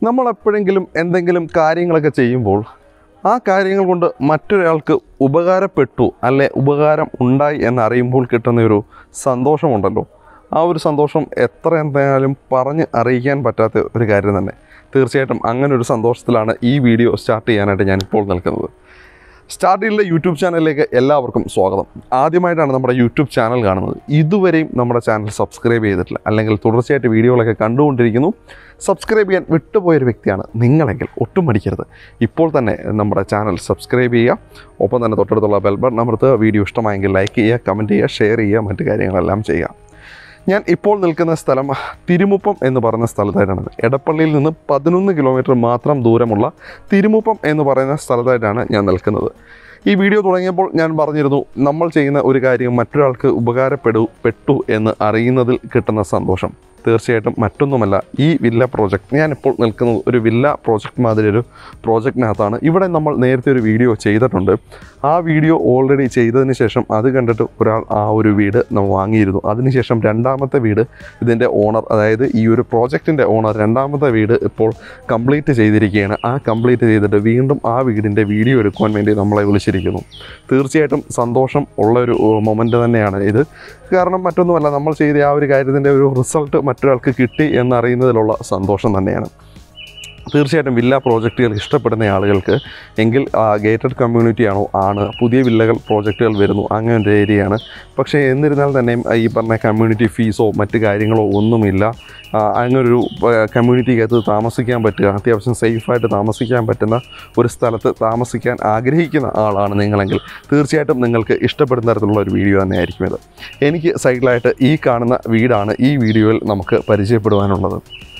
നമ്മൾ എപ്പോഴെങ്കിലും എന്തെങ്കിലും കാര്യങ്ങളൊക്കെ ചെയ്യുമ്പോൾ ആ കാര്യങ്ങൾ കൊണ്ട് മറ്റൊരാൾക്ക് ഉപകാരപ്പെട്ടു അല്ലെ ഉപകാരം ഉണ്ടായി എന്നറിയുമ്പോൾ കിട്ടുന്ന ഒരു സന്തോഷമുണ്ടല്ലോ ആ ഒരു സന്തോഷം എത്ര എന്തായാലും പറഞ്ഞ് അറിയിക്കാൻ പറ്റാത്ത ഒരു കാര്യം തന്നെ തീർച്ചയായിട്ടും അങ്ങനെ ഒരു സന്തോഷത്തിലാണ് ഈ വീഡിയോ സ്റ്റാർട്ട് ചെയ്യാനായിട്ട് ഞാൻ ഇപ്പോൾ നിൽക്കുന്നത് സ്റ്റാർട്ടിലെ യൂട്യൂബ് ചാനലിലേക്ക് എല്ലാവർക്കും സ്വാഗതം ആദ്യമായിട്ടാണ് നമ്മുടെ യൂട്യൂബ് ചാനൽ കാണുന്നത് ഇതുവരെയും നമ്മുടെ ചാനൽ സബ്സ്ക്രൈബ് ചെയ്തിട്ടില്ല അല്ലെങ്കിൽ തുടർച്ചയായിട്ട് വീഡിയോകളൊക്കെ കണ്ടുകൊണ്ടിരിക്കുന്നു സബ്സ്ക്രൈബ് ചെയ്യാൻ വിട്ടുപോയൊരു വ്യക്തിയാണ് നിങ്ങളെങ്കിൽ ഒട്ടും മടിക്കരുത് ഇപ്പോൾ തന്നെ നമ്മുടെ ചാനൽ സബ്സ്ക്രൈബ് ചെയ്യുക ഒപ്പം തന്നെ തൊട്ടടുത്തുള്ള ബെൽ ബട്ടൺ അമർത്തുക വീഡിയോ ഇഷ്ടമായെങ്കിൽ ലൈക്ക് ചെയ്യുക കമൻറ്റ് ചെയ്യുക ഷെയർ ചെയ്യുക മറ്റു കാര്യങ്ങളെല്ലാം ചെയ്യുക ഞാൻ ഇപ്പോൾ നിൽക്കുന്ന സ്ഥലം തിരുമുപ്പം എന്ന് പറയുന്ന സ്ഥലത്തായിട്ടാണ് എടപ്പള്ളിയിൽ നിന്ന് പതിനൊന്ന് കിലോമീറ്റർ മാത്രം ദൂരമുള്ള തിരുമുപ്പം എന്ന് പറയുന്ന സ്ഥലത്തായിട്ടാണ് ഞാൻ നിൽക്കുന്നത് ഈ വീഡിയോ തുടങ്ങിയപ്പോൾ ഞാൻ പറഞ്ഞിരുന്നു നമ്മൾ ചെയ്യുന്ന ഒരു കാര്യം മറ്റൊരാൾക്ക് ഉപകാരപ്പെടൂ പെട്ടു എന്ന് അറിയുന്നതിൽ കിട്ടുന്ന സന്തോഷം തീർച്ചയായിട്ടും മറ്റൊന്നുമല്ല ഈ വില്ല പ്രോജക്റ്റ് ഞാനിപ്പോൾ നിൽക്കുന്നത് ഒരു വില്ല പ്രോജക്റ്റ് മാതിരി ഒരു പ്രോജക്റ്റിനകത്താണ് ഇവിടെ നമ്മൾ നേരത്തെ ഒരു വീഡിയോ ചെയ്തിട്ടുണ്ട് ആ വീഡിയോ ഓൾറെഡി ചെയ്തതിന് ശേഷം അത് കണ്ടിട്ട് ഒരാൾ ആ ഒരു വീട് നമ്മൾ വാങ്ങിയിരുന്നു അതിനുശേഷം രണ്ടാമത്തെ വീട് ഇതിൻ്റെ ഓണർ അതായത് ഈ ഒരു പ്രോജക്റ്റിൻ്റെ ഓണർ രണ്ടാമത്തെ വീട് ഇപ്പോൾ കംപ്ലീറ്റ് ചെയ്തിരിക്കുകയാണ് ആ കംപ്ലീറ്റ് ചെയ്തിട്ട് വീണ്ടും ആ വീടിൻ്റെ വീഡിയോ എടുക്കുവാൻ വേണ്ടി നമ്മളെ വിളിച്ചിരിക്കുന്നു തീർച്ചയായിട്ടും സന്തോഷം ഉള്ള ഒരു മൊമെൻ്റ് തന്നെയാണ് ഇത് കാരണം മറ്റൊന്നുമല്ല നമ്മൾ ചെയ്ത ആ ഒരു കാര്യത്തിൻ്റെ ഒരു റിസൾട്ട് മറ്റൊരാൾക്ക് കിട്ടി എന്നറിയുന്നതിലുള്ള സന്തോഷം തന്നെയാണ് തീർച്ചയായിട്ടും വില്ല പ്രോജക്റ്റുകൾ ഇഷ്ടപ്പെടുന്ന ആളുകൾക്ക് എങ്കിൽ ഗേറ്റഡ് കമ്മ്യൂണിറ്റി ആണോ ആണ് പുതിയ വില്ലകൾ പ്രോജക്റ്റുകൾ വരുന്നു അങ്ങനെ ഒരു ഏരിയയാണ് പക്ഷേ എന്നിരുന്നാൽ തന്നെയും ഈ പറഞ്ഞ കമ്മ്യൂണിറ്റി ഫീസോ മറ്റ് കാര്യങ്ങളോ ഒന്നുമില്ല ആ, അങ്ങനൊരു കമ്മ്യൂണിറ്റിക്കകത്ത് താമസിക്കാൻ പറ്റുക അത്യാവശ്യം സേഫായിട്ട് താമസിക്കാൻ പറ്റുന്ന ഒരു സ്ഥലത്ത് താമസിക്കാൻ ആഗ്രഹിക്കുന്ന ആളാണ് നിങ്ങളെങ്കിൽ തീർച്ചയായിട്ടും നിങ്ങൾക്ക് ഇഷ്ടപ്പെടുന്ന തരത്തിലുള്ള ഒരു വീഡിയോ തന്നെയായിരിക്കും ഇത് എനിക്ക് സൈഡിലായിട്ട് ഈ കാണുന്ന വീടാണ് ഈ വീഡിയോയിൽ നമുക്ക് പരിചയപ്പെടുവാനുള്ളത്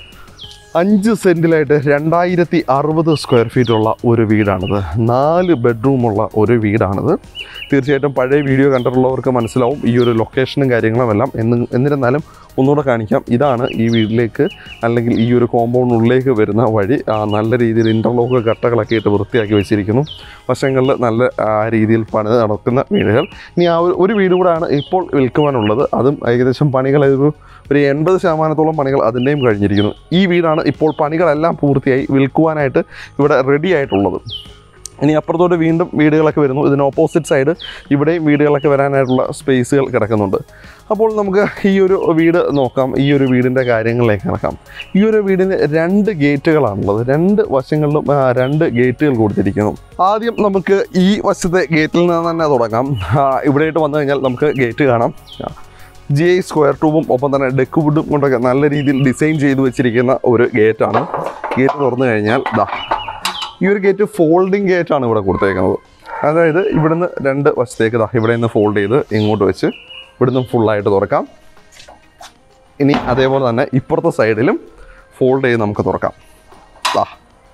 അഞ്ച് സെൻറ്റിലായിട്ട് രണ്ടായിരത്തി അറുപത് സ്ക്വയർ ഫീറ്റുള്ള ഒരു വീടാണിത് നാല് ബെഡ്റൂമുള്ള ഒരു വീടാണിത് തീർച്ചയായിട്ടും പഴയ വീഡിയോ കണ്ടിട്ടുള്ളവർക്ക് മനസ്സിലാവും ഈ ഒരു ലൊക്കേഷനും കാര്യങ്ങളും എല്ലാം എന്ന് എന്നിരുന്നാലും ഒന്നുകൂടെ കാണിക്കാം ഇതാണ് ഈ വീട്ടിലേക്ക് അല്ലെങ്കിൽ ഈ ഒരു കോമ്പൗണ്ടിനുള്ളിലേക്ക് വരുന്ന വഴി ആ, നല്ല രീതിയിൽ ഇൻ്റർലോക്ക് കട്ടകളൊക്കെ ഇട്ട് വൃത്തിയാക്കി വെച്ചിരിക്കുന്നു വശങ്ങളിൽ നല്ല ആ, രീതിയിൽ പണിത് നടക്കുന്ന വീടുകൾ ഇനി ആ ഒരു ഒരു വീട് കൂടാണ് ഇപ്പോൾ വിൽക്കുവാനുള്ളത് അതും ഏകദേശം പണികൾ ഒരു ഒരു എൺപത് ശതമാനത്തോളം പണികൾ അതിൻ്റെയും കഴിഞ്ഞിരിക്കുന്നു ഈ വീടാണ് ഇപ്പോൾ പണികളെല്ലാം പൂർത്തിയായി വിൽക്കുവാനായിട്ട് ഇവിടെ റെഡി ആയിട്ടുള്ളത് ഇനി അപ്പുറത്തോട്ട് വീണ്ടും വീടുകളൊക്കെ വരുന്നു ഇതിന് ഓപ്പോസിറ്റ് സൈഡ് ഇവിടെയും വീടുകളൊക്കെ വരാനായിട്ടുള്ള സ്പേസുകൾ കിടക്കുന്നുണ്ട് അപ്പോൾ നമുക്ക് ഈ ഒരു വീട് നോക്കാം ഈ ഒരു വീടിൻ്റെ കാര്യങ്ങളിലേക്ക് കിടക്കാം ഈ ഒരു വീടിന് രണ്ട് ഗേറ്റുകളാണുള്ളത് രണ്ട് വശങ്ങളിലും ആ, രണ്ട് ഗേറ്റുകൾ കൊടുത്തിരിക്കുന്നു ആദ്യം നമുക്ക് ഈ വശത്തെ ഗേറ്റിൽ നിന്ന് തന്നെ തുടങ്ങാം ആ, ഇവിടെയായിട്ട് വന്നു കഴിഞ്ഞാൽ നമുക്ക് ഗേറ്റ് കാണാം ആ, ജി ഐ സ്ക്വയർ ട്യൂബും ഒപ്പം തന്നെ ഡെക്ക് വുഡും കൊണ്ടൊക്കെ നല്ല രീതിയിൽ ഡിസൈൻ ചെയ്ത് വെച്ചിരിക്കുന്ന ഒരു ഗേറ്റാണ് ഗേറ്റ് തുറന്നു കഴിഞ്ഞാൽ ദാ ഈ ഒരു ഗേറ്റ് ഫോൾഡിങ് ഗേറ്റാണ് ഇവിടെ കൊടുത്തേക്കുന്നത് അതായത് ഇവിടുന്ന് രണ്ട് വശത്തേക്ക് ദാ ഇവിടെ നിന്ന് ഫോൾഡ് ചെയ്ത് ഇങ്ങോട്ട് വെച്ച് ഇവിടുന്ന് ഫുള്ളായിട്ട് തുറക്കാം ഇനി അതേപോലെ തന്നെ ഇപ്പുറത്തെ സൈഡിലും ഫോൾഡ് ചെയ്ത് നമുക്ക് തുറക്കാം ദാ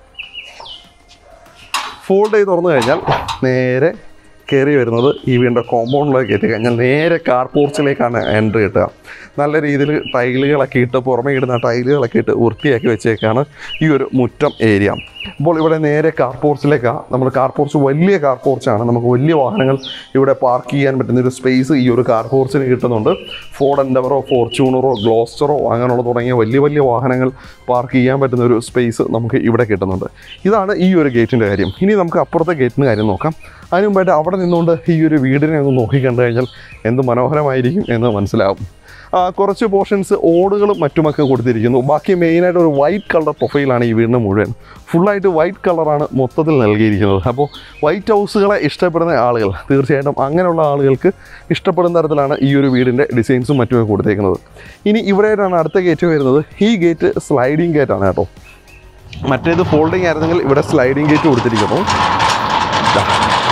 ഫോൾഡ് ചെയ്ത് തുറന്നു കഴിഞ്ഞാൽ നേരെ കയറി വരുന്നത് ഈ വീടിൻ്റെ കോമ്പൗണ്ടിലേക്ക് കയറ്റി കഴിഞ്ഞാൽ നേരെ കാർ പോർച്ചിലേക്കാണ് എൻട്രി കിട്ടുക നല്ല രീതിയിൽ ടൈലുകളൊക്കെ ഇട്ട് പുറമേ ഇടുന്ന ടൈലുകളൊക്കെ ഇട്ട് വൃത്തിയാക്കി വെച്ചേക്കാണ് ഈ ഒരു മുറ്റം ഏരിയ അപ്പോൾ ഇവിടെ നേരെ കാർ പോർച്ചിലേക്കാണ് നമ്മൾ കാർ പോർച്ച് വലിയ കാർ പോർച്ചാണ് നമുക്ക് വലിയ വാഹനങ്ങൾ ഇവിടെ പാർക്ക് ചെയ്യാൻ പറ്റുന്ന ഒരു സ്പേസ് ഈ ഒരു കാർ പോർച്ചിന് കിട്ടുന്നുണ്ട് ഫോർഡ് എൻഡവറോ ഫോർച്യൂണറോ ഗ്ലോസ്റ്ററോ അങ്ങനെയുള്ള തുടങ്ങിയ വലിയ വലിയ വാഹനങ്ങൾ പാർക്ക് ചെയ്യാൻ പറ്റുന്ന ഒരു സ്പേസ് നമുക്ക് ഇവിടെ കിട്ടുന്നുണ്ട് ഇതാണ് ഈ ഒരു ഗേറ്റിൻ്റെ കാര്യം ഇനി നമുക്ക് അപ്പുറത്തെ ഗേറ്റിൻ്റെ കാര്യം നോക്കാം അതിന് മുമ്പായിട്ട് അവിടെ നിന്നുകൊണ്ട് ഈ ഒരു വീടിനെ ഒന്ന് നോക്കിക്കണ്ടു കഴിഞ്ഞാൽ എന്ത് മനോഹരമായിരിക്കും എന്ന് മനസ്സിലാവും ആ, കുറച്ച് പോർഷൻസ് ഓടുകളും മറ്റുമൊക്കെ കൊടുത്തിരിക്കുന്നു ബാക്കി മെയിനായിട്ട് ഒരു വൈറ്റ് കളർ പ്രൊഫൈലാണ് ഈ വീടിന് മുഴുവൻ ഫുള്ളായിട്ട് വൈറ്റ് കളറാണ് മൊത്തത്തിൽ നൽകിയിരിക്കുന്നത് അപ്പോൾ വൈറ്റ് ഹൗസുകളെ ഇഷ്ടപ്പെടുന്ന ആളുകൾ തീർച്ചയായിട്ടും അങ്ങനെയുള്ള ആളുകൾക്ക് ഇഷ്ടപ്പെടുന്ന തരത്തിലാണ് ഈ ഒരു വീടിൻ്റെ ഡിസൈൻസും മറ്റുമൊക്കെ കൊടുത്തേക്കുന്നത് ഇനി ഇവിടെയായിട്ടാണ് അടുത്ത ഗേറ്റ് വരുന്നത് ഈ ഗേറ്റ് സ്ലൈഡിങ് ഗേറ്റാണ് കേട്ടോ മറ്റേത് ഫോൾഡിങ് ആയിരുന്നെങ്കിൽ ഇവിടെ സ്ലൈഡിങ് ഗേറ്റ് കൊടുത്തിരിക്കുന്നു ദാ.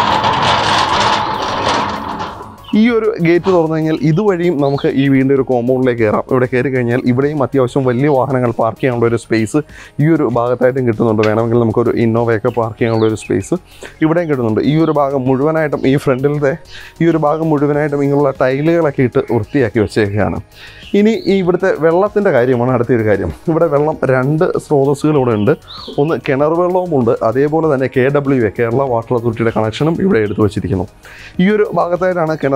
ഈ ഒരു ഗേറ്റ് തുറന്നു കഴിഞ്ഞാൽ ഇതുവഴിയും നമുക്ക് ഈ വീടിൻ്റെ ഒരു കോമ്പൗണ്ടിലേക്ക് കയറാം ഇവിടെ കയറി കഴിഞ്ഞാൽ ഇവിടെയും അത്യാവശ്യം വലിയ വാഹനങ്ങൾ പാർക്ക് ചെയ്യാനുള്ള ഒരു സ്പേസ് ഈ ഒരു ഭാഗത്തായിട്ടും കിട്ടുന്നുണ്ട് വേണമെങ്കിൽ നമുക്കൊരു ഇന്നോവയൊക്കെ പാർക്ക് ചെയ്യാനുള്ള ഒരു സ്പേസ് ഇവിടെയും കിട്ടുന്നുണ്ട് ഈ ഒരു ഭാഗം മുഴുവനായിട്ടും ഈ ഫ്രണ്ടിലത്തെ ഈ ഒരു ഭാഗം മുഴുവനായിട്ടും ഇങ്ങനെയുള്ള ടൈലുകളൊക്കെ ഇട്ട് വൃത്തിയാക്കി വെച്ചേക്കുകയാണ് ഇനി ഈ ഇവിടുത്തെ വെള്ളത്തിൻ്റെ കാര്യമാണ് അടുത്തൊരു കാര്യം ഇവിടെ വെള്ളം രണ്ട് സ്രോതസ്സുകൾ ഇവിടെ ഉണ്ട് ഒന്ന് കിണർ വെള്ളവുമുണ്ട് അതേപോലെ തന്നെ K W A Kerala water അതോറിറ്റിയുടെ കണക്ഷനും ഇവിടെ എടുത്തു വച്ചിരിക്കുന്നു ഈ ഒരു ഭാഗത്തായിട്ടാണ് കിണർ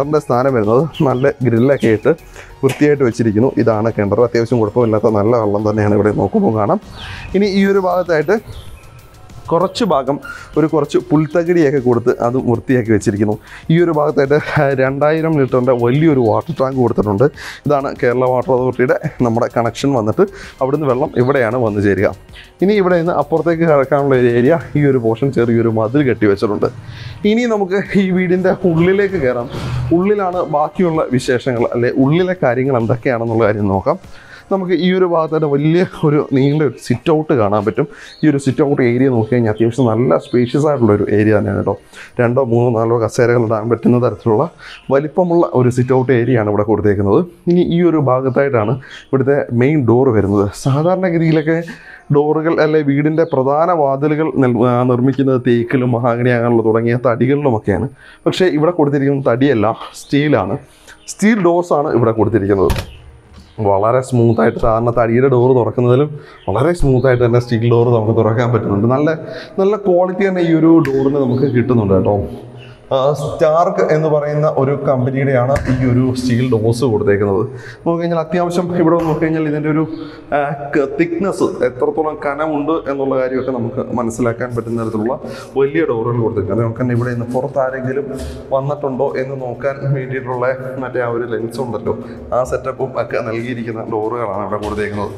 കിണറിൻ്റെ സ്ഥാനം വരുന്നത് നല്ല ഗ്രില്ലൊക്കെ ഇട്ട് വൃത്തിയായിട്ട് വെച്ചിരിക്കുന്നു ഇതാണ് കിണർ അത്യാവശ്യം കുഴപ്പമില്ലാത്ത നല്ല വെള്ളം തന്നെയാണ് ഇവിടെ നോക്കുമ്പോൾ കാണാം ഇനി ഈ ഒരു ഭാഗത്തായിട്ട് കുറച്ച് ഭാഗം ഒരു കുറച്ച് പുൽത്തകിടിയൊക്കെ കൊടുത്ത് അതും വൃത്തിയാക്കി വെച്ചിരിക്കുന്നു ഈ ഒരു ഭാഗത്തായിട്ട് രണ്ടായിരം ലിറ്ററിൻ്റെ വലിയൊരു വാട്ടർ ടാങ്ക് കൊടുത്തിട്ടുണ്ട് ഇതാണ് കേരള വാട്ടർ അതോറിറ്റിയുടെ നമ്മുടെ കണക്ഷൻ വന്നിട്ട് അവിടുന്ന് വെള്ളം ഇവിടെയാണ് വന്നു ചേരുക ഇനി ഇവിടെ നിന്ന് അപ്പുറത്തേക്ക് കിടക്കാനുള്ള ഒരു ഏരിയ ഈ ഒരു പോർഷൻ ചെറിയൊരു മതിൽ കെട്ടി വെച്ചിട്ടുണ്ട് ഇനി നമുക്ക് ഈ വീടിൻ്റെ ഉള്ളിലേക്ക് കയറാം ഉള്ളിലാണ് ബാക്കിയുള്ള വിശേഷങ്ങൾ അല്ലെ ഉള്ളിലെ കാര്യങ്ങൾ എന്തൊക്കെയാണെന്നുള്ള കാര്യം നോക്കാം നമുക്ക് ഈ ഒരു ഭാഗത്തായിട്ട് വലിയ ഒരു നീണ്ട ഒരു സിറ്റ് ഔട്ട് കാണാൻ പറ്റും ഈ ഒരു സിറ്റ് ഔട്ട് ഏരിയ നോക്കി കഴിഞ്ഞാൽ അത്യാവശ്യം നല്ല സ്പേഷ്യസ് ആയിട്ടുള്ള ഒരു ഏരിയ തന്നെയാണ് കേട്ടോ രണ്ടോ മൂന്നോ നാലോ കസേരകൾ ഇടാൻ പറ്റുന്ന തരത്തിലുള്ള വലിപ്പമുള്ള ഒരു സിറ്റ് ഔട്ട് ഏരിയ ആണ് ഇവിടെ കൊടുത്തേക്കുന്നത് ഇനി ഈ ഒരു ഭാഗത്തായിട്ടാണ് ഇവിടുത്തെ മെയിൻ ഡോർ വരുന്നത് സാധാരണഗതിയിലൊക്കെ ഡോറുകൾ അല്ലെ വീടിൻ്റെ പ്രധാന വാതിലുകൾ നിൽ- ആ, നിർമ്മിക്കുന്നത് തേക്കിലും മഹാഗണി അങ്ങനെയുള്ള തുടങ്ങിയ തടികളിലുമൊക്കെയാണ് പക്ഷേ ഇവിടെ കൊടുത്തിരിക്കുന്നത് തടിയല്ല സ്റ്റീലാണ് സ്റ്റീൽ ഡോർസാണ് ഇവിടെ കൊടുത്തിരിക്കുന്നത് വളരെ സ്മൂത്തായിട്ട് സാധാരണ തടിയുടെ ഡോറ് തുറക്കുന്നതിലും വളരെ സ്മൂത്തായിട്ട് തന്നെ സ്റ്റീൽ ഡോറ് നമുക്ക് തുറക്കാൻ പറ്റുന്നുണ്ട് നല്ല നല്ല ക്വാളിറ്റി തന്നെ ഈ ഒരു ഡോറിന് നമുക്ക് കിട്ടുന്നുണ്ട് കേട്ടോ ആ, സ്റ്റാർക്ക് എന്ന് പറയുന്ന ഒരു കമ്പനിയുടെയാണ് ഈ ഒരു സ്റ്റീൽ ഡോസ് കൊടുത്തേക്കുന്നത് നോക്കി കഴിഞ്ഞാൽ അത്യാവശ്യം ഇവിടെ നോക്കി കഴിഞ്ഞാൽ ഇതിൻ്റെ ഒരു തിക്നെസ് എത്രത്തോളം കനമുണ്ട് എന്നുള്ള കാര്യമൊക്കെ നമുക്ക് മനസ്സിലാക്കാൻ പറ്റുന്ന തരത്തിലുള്ള വലിയ ഡോറുകൾ കൊടുത്തിട്ടുണ്ട് നമുക്ക് തന്നെ ഇവിടെ നിന്ന് പുറത്ത് ആരെങ്കിലും വന്നിട്ടുണ്ടോ എന്ന് നോക്കാൻ വേണ്ടിയിട്ടുള്ള മറ്റേ ആ ഒരു ലെൻസ് ഉണ്ടല്ലോ ആ സെറ്റപ്പും ഒക്കെ നൽകിയിരിക്കുന്ന ഡോറുകളാണ് ഇവിടെ കൊടുത്തേക്കുന്നത്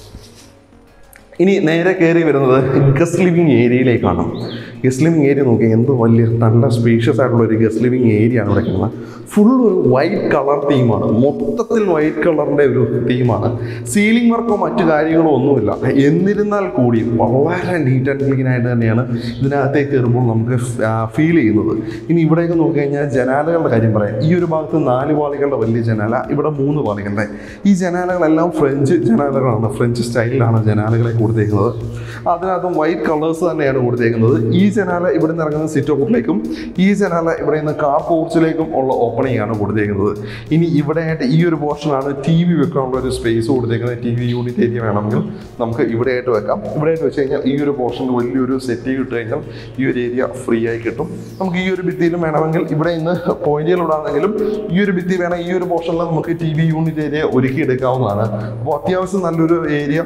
ഇനി നേരെ കയറി വരുന്നത് ഗസ്റ്റ് ലിവിങ് ഏരിയയിലേക്കാണ് ഗസ്റ്റ് ലിവിങ് ഏരിയ നോക്കി എന്ത് വലിയ നല്ല സ്പേഷ്യസ് ആയിട്ടുള്ള ഒരു ഗസ്റ്റ് ലിവിങ് ഏരിയ ആണ് ഇവിടെ കാണുന്നത് ഫുൾ ഒരു വൈറ്റ് കളർ തീമാണ് മൊത്തത്തിൽ വൈറ്റ് കളറിൻ്റെ ഒരു തീമാണ് സീലിംഗ് വർക്കോ മറ്റു കാര്യങ്ങളോ ഒന്നുമില്ല എന്നിരുന്നാൽ കൂടി വളരെ നീറ്റ് ആൻഡ് ക്ലീൻ ആയിട്ട് തന്നെയാണ് ഇതിനകത്തേക്ക് കയറുമ്പോൾ നമുക്ക് ഫീൽ ചെയ്യുന്നത് ഇനി ഇവിടേക്ക് നോക്കി കഴിഞ്ഞാൽ ജനാലകളുടെ കാര്യം പറയാം ഈ ഒരു ഭാഗത്ത് നാല് പാളികളുടെ വലിയ ജനാല ഇവിടെ മൂന്ന് പാളികളുടെ ഈ ജനാലകളെല്ലാം ഫ്രഞ്ച് ജനാലകളാണ് ഫ്രഞ്ച് സ്റ്റൈലിലാണ് ജനാലകളെ കൊടുത്തേക്കുന്നത് അതിനകത്തും വൈറ്റ് കളേഴ്സ് തന്നെയാണ് കൊടുത്തേക്കുന്നത് ഈ ജനാല ഇവിടെ നിന്ന് ഇറങ്ങുന്ന സിറ്റ് ഔട്ടിലേക്കും ഈ ജനാല ഇവിടെ നിന്ന് കാർ പോർച്ചിലേക്കും ഉള്ള ഓപ്പണിംഗ് ആണ് കൊടുത്തേക്കുന്നത് ഇനി ഇവിടെയായിട്ട് ഈ ഒരു പോർഷനാണ് ടി വി വെക്കാനുള്ള ഒരു സ്പേസ് കൊടുത്തേക്കുന്നത് ടി വി യൂണിറ്റ് ഏരിയ വേണമെങ്കിൽ നമുക്ക് ഇവിടെയായിട്ട് വെക്കാം ഇവിടെയായിട്ട് വെച്ച് കഴിഞ്ഞാൽ ഈ ഒരു പോർഷനിൽ വലിയൊരു സെറ്റ് ഇട്ട് കഴിഞ്ഞാൽ ഈ ഒരു ഏരിയ ഫ്രീ ആയി കിട്ടും നമുക്ക് ഈ ഒരു ഭിത്തിയിലും വേണമെങ്കിൽ ഇവിടെ നിന്ന് പോയിന്റുകളിടാണെങ്കിലും ഈ ഒരു ഭിത്തി വേണം ഈ ഒരു പോർഷനിൽ നമുക്ക് ടി വി യൂണിറ്റ് ഏരിയ ഒരുക്കി എടുക്കാവുന്നതാണ് അപ്പോൾ അത്യാവശ്യം നല്ലൊരു ഏരിയ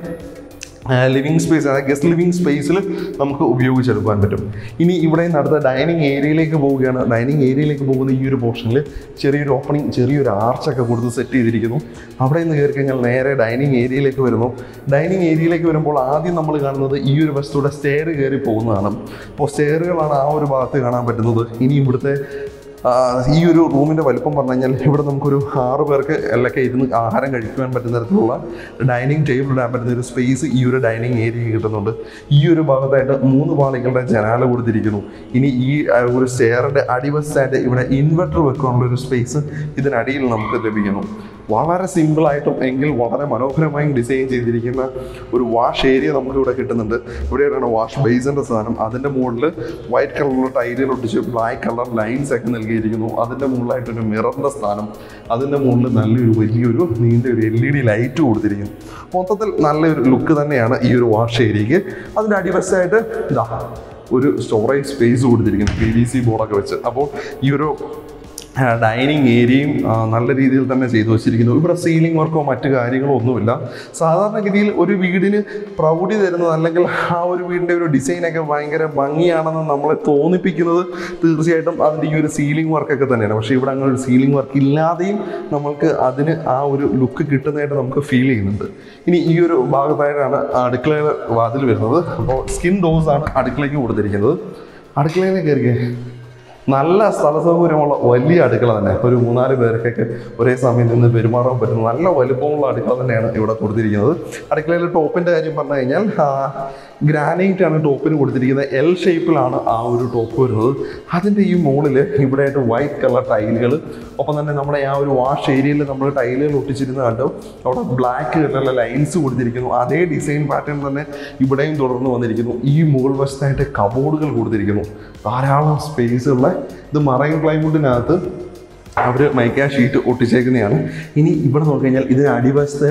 ലിവിങ് സ്പേസ് അതായത് ഗസ്റ്റ് ലിവിങ് സ്പേസിൽ നമുക്ക് ഉപയോഗിച്ചെടുക്കാൻ പറ്റും ഇനി ഇവിടെ നിന്ന് അടുത്ത ഡൈനിങ് ഏരിയയിലേക്ക് പോവുകയാണ് ഡൈനിങ് ഏരിയയിലേക്ക് പോകുന്ന ഈ ഒരു പോർഷനിൽ ചെറിയൊരു ഓപ്പണിംഗ് ചെറിയൊരു ആർച്ചൊക്കെ കൊടുത്ത് സെറ്റ് ചെയ്തിരിക്കുന്നു അവിടെ നിന്ന് കയറി കഴിഞ്ഞാൽ നേരെ ഡൈനിങ് ഏരിയയിലേക്ക് വരുന്നു ഡൈനിങ് ഏരിയയിലേക്ക് വരുമ്പോൾ ആദ്യം നമ്മൾ കാണുന്നത് ഈ ഒരു വസ്തുവിടെ സ്റ്റെയർ കയറി പോകുന്നതാണ് അപ്പോൾ സ്റ്റെയറുകളാണ് ആ ഒരു ഭാഗത്ത് കാണാൻ പറ്റുന്നത് ഇനി ഇവിടുത്തെ ആ, ഈ ഒരു റൂമിൻ്റെ വലുപ്പം പറഞ്ഞു കഴിഞ്ഞാൽ ഇവിടെ നമുക്കൊരു ആറ് പേർക്ക് എല്ലൊക്കെ ഇരുന്ന് ആഹാരം കഴിക്കുവാൻ പറ്റുന്ന തരത്തിലുള്ള ഡൈനിങ് ടേബിൾ ഇടാൻ പറ്റുന്ന ഒരു സ്പേസ് ഈ ഒരു ഡൈനിങ് ഏരിയ കിട്ടുന്നുണ്ട് ഈ ഒരു ഭാഗത്തായിട്ട് മൂന്ന് പാളികളുടെ ജനാല കൊടുത്തിരിക്കുന്നു ഇനി ഈ ആ, ഒരു സ്റ്റെയറിൻ്റെ അടിവശത്തായിട്ട് ഇവിടെ ഇൻവെർട്ടർ വെക്കാനുള്ള ഒരു സ്പേസ് ഇതിനടിയിൽ നമുക്ക് ലഭിക്കുന്നു വളരെ സിമ്പിളായിട്ടും എങ്കിൽ വളരെ മനോഹരമായും ഡിസൈൻ ചെയ്തിരിക്കുന്ന ഒരു വാഷ് ഏരിയ നമുക്ക് ഇവിടെ കിട്ടുന്നുണ്ട് ഇവിടെയാണ് വാഷ് ബേസിൻ്റെ സാധനം അതിൻ്റെ മുകളിൽ വൈറ്റ് കളറിലുള്ള ടൈലുകൾ ഒട്ടിച്ച് ബ്ലാക്ക് കളർ ലൈൻസ് ഒക്കെ നൽകിയിരിക്കുന്നു അതിൻ്റെ മുകളിലായിട്ടൊരു മിററിൻ്റെ സ്ഥാനം അതിൻ്റെ മുകളിൽ നല്ലൊരു വലിയൊരു നീണ്ട ഒരു എൽ ഇ ഡി ലൈറ്റ് കൊടുത്തിരിക്കുന്നു മൊത്തത്തിൽ നല്ലൊരു ലുക്ക് തന്നെയാണ് ഈ ഒരു വാഷ് ഏരിയക്ക് അതിൻ്റെ അടിവശമായിട്ട് ഇതാ ഒരു സ്റ്റോറേജ് സ്പേസ് കൊടുത്തിരിക്കുന്നു പി വി സി ബോർഡൊക്കെ വെച്ച് അപ്പോൾ ഈ ഒരു ഡൈനിങ് ഏരിയയും ആ, നല്ല രീതിയിൽ തന്നെ ചെയ്തു വച്ചിരിക്കുന്നു ഇവിടെ സീലിംഗ് വർക്കോ മറ്റു കാര്യങ്ങളോ ഒന്നുമില്ല സാധാരണഗതിയിൽ ഒരു വീടിന് പ്രൗഢി തരുന്നത് അല്ലെങ്കിൽ ആ ഒരു വീടിൻ്റെ ഒരു ഡിസൈനൊക്കെ ഭയങ്കര ഭംഗിയാണെന്ന് നമ്മളെ തോന്നിപ്പിക്കുന്നത് തീർച്ചയായിട്ടും അതിൻ്റെ ഈ ഒരു സീലിംഗ് വർക്കൊക്കെ തന്നെയാണ് പക്ഷേ ഇവിടെ അങ്ങനെ ഒരു സീലിംഗ് വർക്ക് ഇല്ലാതെയും നമ്മൾക്ക് അതിന് ആ ഒരു ലുക്ക് കിട്ടുന്നതായിട്ട് നമുക്ക് ഫീൽ ചെയ്യുന്നുണ്ട് ഇനി ഈ ഒരു ഭാഗത്തായിട്ടാണ് അടുക്കളയുടെ വാതിൽ വരുന്നത് അപ്പോൾ സ്കിൻ ഡോസ് ആണ് അടുക്കളയ്ക്ക് കൊടുത്തിരിക്കുന്നത് അടുക്കളയിലേക്ക് കയറിക്കേ നല്ല സ്ഥല സൗകര്യമുള്ള വലിയ അടുക്കള തന്നെ ഒരു മൂന്നാല് പേർക്കൊക്കെ ഒരേ സമയം നിന്ന് പെരുമാറാൻ പറ്റുന്ന നല്ല വലുപ്പമുള്ള അടുക്കള തന്നെയാണ് ഇവിടെ കൊടുത്തിരിക്കുന്നത് അടുക്കളയിലെ ടോപ്പിൻ്റെ കാര്യം പറഞ്ഞു കഴിഞ്ഞാൽ ഗ്രാനൈറ്റ് ആണ് ടോപ്പിന് കൊടുത്തിരിക്കുന്നത് എൽ ഷേപ്പിലാണ് ആ ഒരു ടോപ്പ് വരുന്നത് അതിൻ്റെ ഈ മുകളിൽ ഇവിടെയായിട്ട് വൈറ്റ് കളർ ടൈലുകൾ ഒപ്പം തന്നെ നമ്മുടെ ആ ഒരു വാഷ് ഏരിയയിൽ നമ്മൾ ടൈലുകൾ ഒട്ടിച്ചിരുന്ന കണ്ടു അവിടെ ബ്ലാക്ക് കളറിലെ ലൈൻസ് കൊടുത്തിരിക്കുന്നു അതേ ഡിസൈൻ പാറ്റേൺ തന്നെ ഇവിടെയും തുടർന്ന് വന്നിരിക്കുന്നു ഈ മുകൾ വശത്തായിട്ട് കബോർഡുകൾ കൊടുത്തിരിക്കുന്നു ധാരാളം സ്പേസുള്ള ഇത് മറൈൻ പ്ലൈവുഡിനകത്ത് അവർ മൈക്ക ഷീറ്റ് ഒട്ടിച്ചേക്കുന്നതാണ് ഇനി ഇവിടെ നോക്കി കഴിഞ്ഞാൽ ഇതിന് അടിവശത്തെ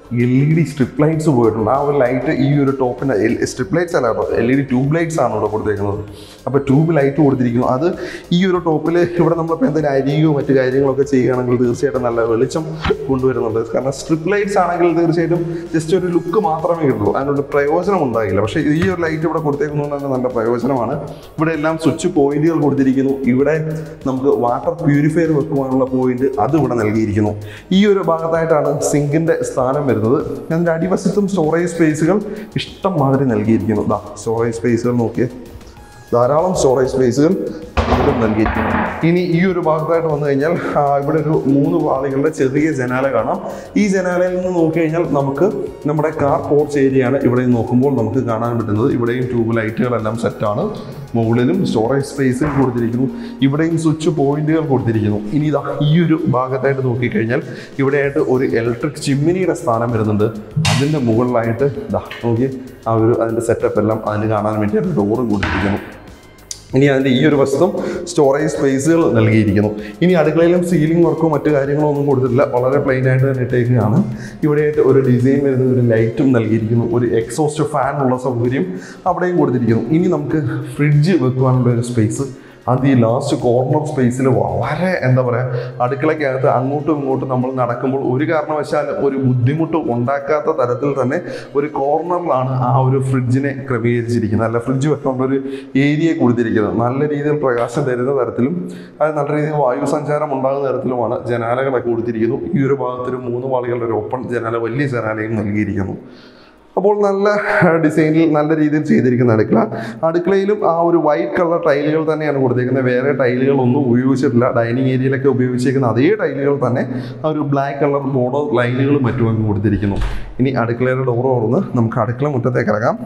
L E D strip lights പോയിട്ടുണ്ട് ആ ഒരു ലൈറ്റ് ഈ ഒരു ടോപ്പിന് സ്ട്രിപ്പ് ലൈറ്റ്സ് അല്ല കേട്ടോ L E D tube lights ആണ് ഇവിടെ കൊടുത്തേക്കുന്നത് അപ്പോൾ ട്യൂബ് ലൈറ്റ് കൊടുത്തിരിക്കുന്നു അത് ഈ ഒരു ടോപ്പിൽ ഇവിടെ നമ്മളിപ്പോൾ എന്തെങ്കിലും അരിയോ മറ്റു കാര്യങ്ങളൊക്കെ ചെയ്യുകയാണെങ്കിൽ തീർച്ചയായിട്ടും നല്ല വെളിച്ചം കൊണ്ടുവരുന്നുണ്ട് കാരണം സ്ട്രിപ്പ് ലൈറ്റ്സ് ആണെങ്കിൽ തീർച്ചയായിട്ടും ജസ്റ്റ് ഒരു ലുക്ക് മാത്രമേ കിട്ടുള്ളൂ അതിനൊരു പ്രയോജനം ഉണ്ടാകില്ല പക്ഷേ ഈ ഒരു ലൈറ്റ് ഇവിടെ കൊടുത്തേക്കുന്നത് തന്നെ നല്ല പ്രയോജനമാണ് ഇവിടെ എല്ലാം സ്വിച്ച് പോയിന്റുകൾ കൊടുത്തിരിക്കുന്നു ഇവിടെ നമുക്ക് വാട്ടർ പ്യൂരിഫയർ വെക്കുവാനുള്ള പോയിന്റ് അത് ഇവിടെ നൽകിയിരിക്കുന്നു ഈ ഒരു ഭാഗത്തായിട്ടാണ് സിങ്കിന്റെ സ്ഥാനം വരുന്നത് അതിൻ്റെ അടിവശത്തും സ്റ്റോറേജ് സ്പേസുകൾ ഇഷ്ടം മാതിരി നൽകിയിരിക്കുന്നു ദാ സ്റ്റോറേജ് സ്പേസുകൾ നോക്കിയേ ധാരാളം സ്റ്റോറേജ് സ്പേസുകൾ ഇവിടെ നൽകിയിരിക്കുന്നു ഇനി ഈ ഒരു ഭാഗത്തായിട്ട് വന്നു കഴിഞ്ഞാൽ ആ, ഇവിടെ ഒരു മൂന്ന് പാളികളുടെ ചെറിയ ജനാല കാണാം ഈ ജനാലയിൽ നിന്ന് നോക്കി കഴിഞ്ഞാൽ നമുക്ക് നമ്മുടെ കാർ പോർച്ച് ഏരിയയാണ് ഇവിടെ നിന്ന് നോക്കുമ്പോൾ നമുക്ക് കാണാൻ പറ്റുന്നത് ഇവിടെയും ട്യൂബ് ലൈറ്റുകളെല്ലാം സെറ്റാണ് മുകളിലും സ്റ്റോറേജ് സ്പേസും കൊടുത്തിരിക്കുന്നു ഇവിടെയും സ്വിച്ച് പോയിന്റുകൾ കൊടുത്തിരിക്കുന്നു ഇനി ഇതാ ഈ ഒരു ഭാഗത്തായിട്ട് നോക്കിക്കഴിഞ്ഞാൽ ഇവിടെയായിട്ട് ഒരു ഇലക്ട്രിക് ചിമ്മിനിയുടെ സ്ഥാനം വരുന്നുണ്ട് അതിൻ്റെ മുകളിലായിട്ട് ഇതാ നോക്കി ആ ഒരു അതിൻ്റെ സെറ്റപ്പ് എല്ലാം അതിന് കാണാൻ വേണ്ടി ഒരു ഡോറ് കൊടുത്തിരിക്കുന്നു ഇനി അതിൻ്റെ ഈ ഒരു വശത്തും സ്റ്റോറേജ് സ്പേസുകൾ നൽകിയിരിക്കുന്നു ഇനി അടുക്കളയിലും സീലിംഗ് വർക്കോ മറ്റു കാര്യങ്ങളോ ഒന്നും കൊടുത്തിട്ടില്ല വളരെ പ്ലെയിൻ ആയിട്ട് തന്നെ ഇട്ടേക്കുകയാണ് ഇവിടെയായിട്ട് ഒരു ഡിസൈൻ വരുന്ന ഒരു ലൈറ്റും നൽകിയിരിക്കുന്നു ഒരു എക്സോസ്റ്റ് ഫാൻ ഉള്ള സൗകര്യം അവിടെയും കൊടുത്തിരിക്കുന്നു ഇനി നമുക്ക് ഫ്രിഡ്ജ് വെക്കുവാനുള്ള ഒരു സ്പേസ് അത് ഈ ലാസ്റ്റ് കോർണർ സ്പേസിൽ വളരെ എന്താ പറയുക അടുക്കളയ്ക്കകത്ത് അങ്ങോട്ടും ഇങ്ങോട്ടും നമ്മൾ നടക്കുമ്പോൾ ഒരു കാരണവശാലും ഒരു ബുദ്ധിമുട്ട് ഉണ്ടാക്കാത്ത തരത്തിൽ തന്നെ ഒരു കോർണറിലാണ് ആ ഒരു ഫ്രിഡ്ജിനെ ക്രമീകരിച്ചിരിക്കുന്നത് അല്ല ഫ്രിഡ്ജ് വെക്കേണ്ട ഒരു ഏരിയ കൊടുത്തിരിക്കുന്നത് നല്ല രീതിയിൽ പ്രകാശം തരുന്ന തരത്തിലും അത് നല്ല രീതിയിൽ വായു സഞ്ചാരം ഉണ്ടാകുന്ന തരത്തിലുമാണ് ജനാലകളൊക്കെ കൊടുത്തിരിക്കുന്നു ഈ ഒരു ഭാഗത്തൊരു മൂന്ന് വാളികളുടെ ഒരു ഓപ്പൺ ജനാല വലിയ ജനാലയും നൽകിയിരിക്കുന്നു അപ്പോൾ നല്ല ഡിസൈനിൽ നല്ല രീതിയിൽ ചെയ്തിരിക്കുന്ന അടുക്കള അടുക്കളയിലും ആ ഒരു വൈറ്റ് കളർ ടൈലുകൾ തന്നെയാണ് കൊടുത്തേക്കുന്നത് വേറെ ടൈലുകളൊന്നും ഉപയോഗിച്ചിട്ടില്ല ഡൈനിങ് ഏരിയയിലൊക്കെ ഉപയോഗിച്ചേക്കുന്ന അതേ ടൈലുകൾ തന്നെ ആ ഒരു ബ്ലാക്ക് കളർ ബോർഡർ ലൈനുകളും മറ്റും അങ്ങ് കൊടുത്തിരിക്കുന്നു ഇനി അടുക്കളയുടെ ഡോർ തുറന്ന് നമുക്ക് അടുക്കള മുറ്റത്തേക്ക് ഇറങ്ങാം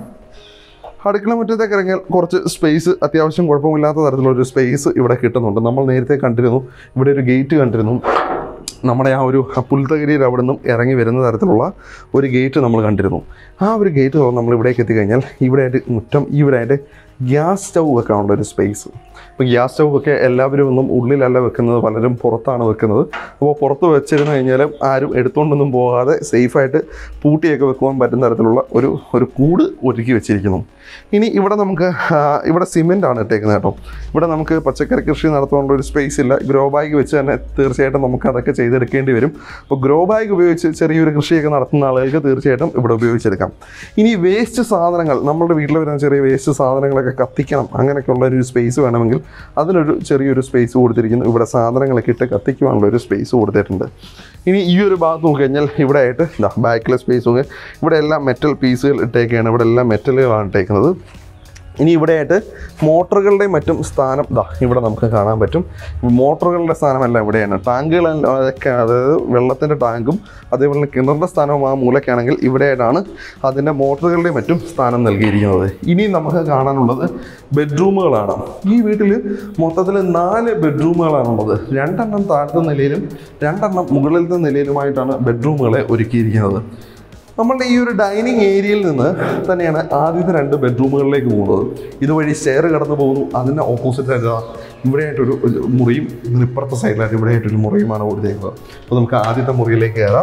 അടുക്കള മുറ്റത്തേക്ക് ഇറങ്ങിയാൽ കുറച്ച് സ്പേസ് അത്യാവശ്യം കുഴപ്പമില്ലാത്ത തരത്തിലൊരു സ്പേസ് ഇവിടെ കിട്ടുന്നുണ്ട് നമ്മൾ നേരത്തെ കണ്ടിരുന്നു ഇവിടെ ഒരു ഗേറ്റ് കണ്ടിരുന്നു നമ്മുടെ ആ ഒരു പുൽത്തകരിയിൽ അവിടെ നിന്നും ഇറങ്ങി വരുന്ന തരത്തിലുള്ള ഒരു ഗേറ്റ് നമ്മൾ കണ്ടിരുന്നു ആ ഒരു ഗേറ്റ് തുറന്ന് നമ്മൾ ഇവിടേക്ക് എത്തിക്കഴിഞ്ഞാൽ ഇവിടെയായിട്ട് മുറ്റം ഇവിടെയായിട്ട് ഗ്യാസ് സ്റ്റൗ വെക്കാനുള്ള ഒരു സ്പേസ് ഇപ്പോൾ ഗ്യാസ് സ്റ്റൗ ഒക്കെ എല്ലാവരും ഒന്നും ഉള്ളിലല്ല വെക്കുന്നത് പലരും പുറത്താണ് വെക്കുന്നത് അപ്പോൾ പുറത്ത് വെച്ചിരുന്നു കഴിഞ്ഞാൽ ആരും എടുത്തുകൊണ്ടൊന്നും പോകാതെ സേഫായിട്ട് പൂട്ടിയൊക്കെ വെക്കുവാൻ പറ്റുന്ന തരത്തിലുള്ള ഒരു ഒരു കൂട് ഒരുക്കി വെച്ചിരിക്കുന്നു ഇനി ഇവിടെ നമുക്ക് ആ, ഇവിടെ സിമെൻ്റ് ആണ് ഇട്ടേക്കുന്നത് കേട്ടോ ഇവിടെ നമുക്ക് പച്ചക്കറി കൃഷി നടത്താനുള്ള ഒരു സ്പേസ് ഇല്ല ഗ്രോ ബാഗ് വെച്ച് തന്നെ തീർച്ചയായിട്ടും നമുക്ക് അതൊക്കെ ചെയ്തെടുക്കേണ്ടി വരും അപ്പോൾ ഗ്രോ ബാഗ് ഉപയോഗിച്ച് ചെറിയൊരു കൃഷിയൊക്കെ നടത്തുന്ന ആളുകൾക്ക് തീർച്ചയായിട്ടും ഇവിടെ ഉപയോഗിച്ചെടുക്കാം ഇനി വേസ്റ്റ് സാധനങ്ങൾ നമ്മുടെ വീട്ടിൽ വരുന്ന ചെറിയ വേസ്റ്റ് സാധനങ്ങളൊക്കെ കത്തിക്കണം അങ്ങനെയൊക്കെയുള്ള ഒരു സ്പേസ് വേണമെങ്കിൽ അതിനൊരു ചെറിയൊരു സ്പേസ് കൊടുത്തിരിക്കുന്നു ഇവിടെ സാധനങ്ങളൊക്കെ ഇട്ട് കത്തിക്കുവാനുള്ള ഒരു സ്പേസ് കൊടുത്തിട്ടുണ്ട് ഇനി ഈ ഒരു ഭാഗത്ത് നോക്കി കഴിഞ്ഞാൽ ഇവിടെ ആയിട്ട് ഇതാ ബാക്കിലെ സ്പേസ് നോക്കി ഇവിടെ എല്ലാം മെറ്റൽ പീസുകൾ ഇട്ടേക്കാണ് ഇവിടെ എല്ലാം മെറ്റലുകളാണ് ഇട്ടേക്കുന്നത് ഇനി ഇവിടെയായിട്ട് മോട്ടറുകളുടെയും മറ്റും സ്ഥാനം ദാ ഇവിടെ നമുക്ക് കാണാൻ പറ്റും മോട്ടറുകളുടെ സ്ഥാനമെല്ലാം ഇവിടെയാണ് ടാങ്കുകളെല്ലാം അതൊക്കെ അതായത് വെള്ളത്തിൻ്റെ ടാങ്കും അതേപോലെ തന്നെ കിണറിൻ്റെ സ്ഥാനവും ആ മൂലക്കാണെങ്കിൽ ഇവിടെയായിട്ടാണ് അതിൻ്റെ മോട്ടറുകളുടെയും മറ്റും സ്ഥാനം നൽകിയിരിക്കുന്നത് ഇനി നമുക്ക് കാണാനുള്ളത് ബെഡ്റൂമുകളാണ് ഈ വീട്ടിൽ മൊത്തത്തിൽ നാല് ബെഡ്റൂമുകളാണുള്ളത് രണ്ടെണ്ണം താഴത്തെ നിലയിലും രണ്ടെണ്ണം മുകളിലത്തെ നിലയിലുമായിട്ടാണ് ബെഡ്റൂമുകളെ ഒരുക്കിയിരിക്കുന്നത് നമ്മളുടെ ഈ ഒരു ഡൈനിങ് ഏരിയയിൽ നിന്ന് തന്നെയാണ് ആദ്യത്തെ രണ്ട് ബെഡ്റൂമുകളിലേക്ക് പോകുന്നത് ഇതുവഴി സ്റ്റെയർ കടന്നു പോകുന്നു അതിൻ്റെ ഓപ്പോസിറ്റ് ആയിട്ട് ദാ ഇവിടെയായിട്ടൊരു ഒരു മുറിയും ഇതിന് ഇപ്പുറത്തെ സൈഡിലായിട്ട് ഇവിടെയായിട്ടൊരു മുറിയുമാണ് കൊടുത്തേക്കുന്നത് അപ്പോൾ നമുക്ക് ആദ്യത്തെ മുറിയിലേക്ക് കയറാം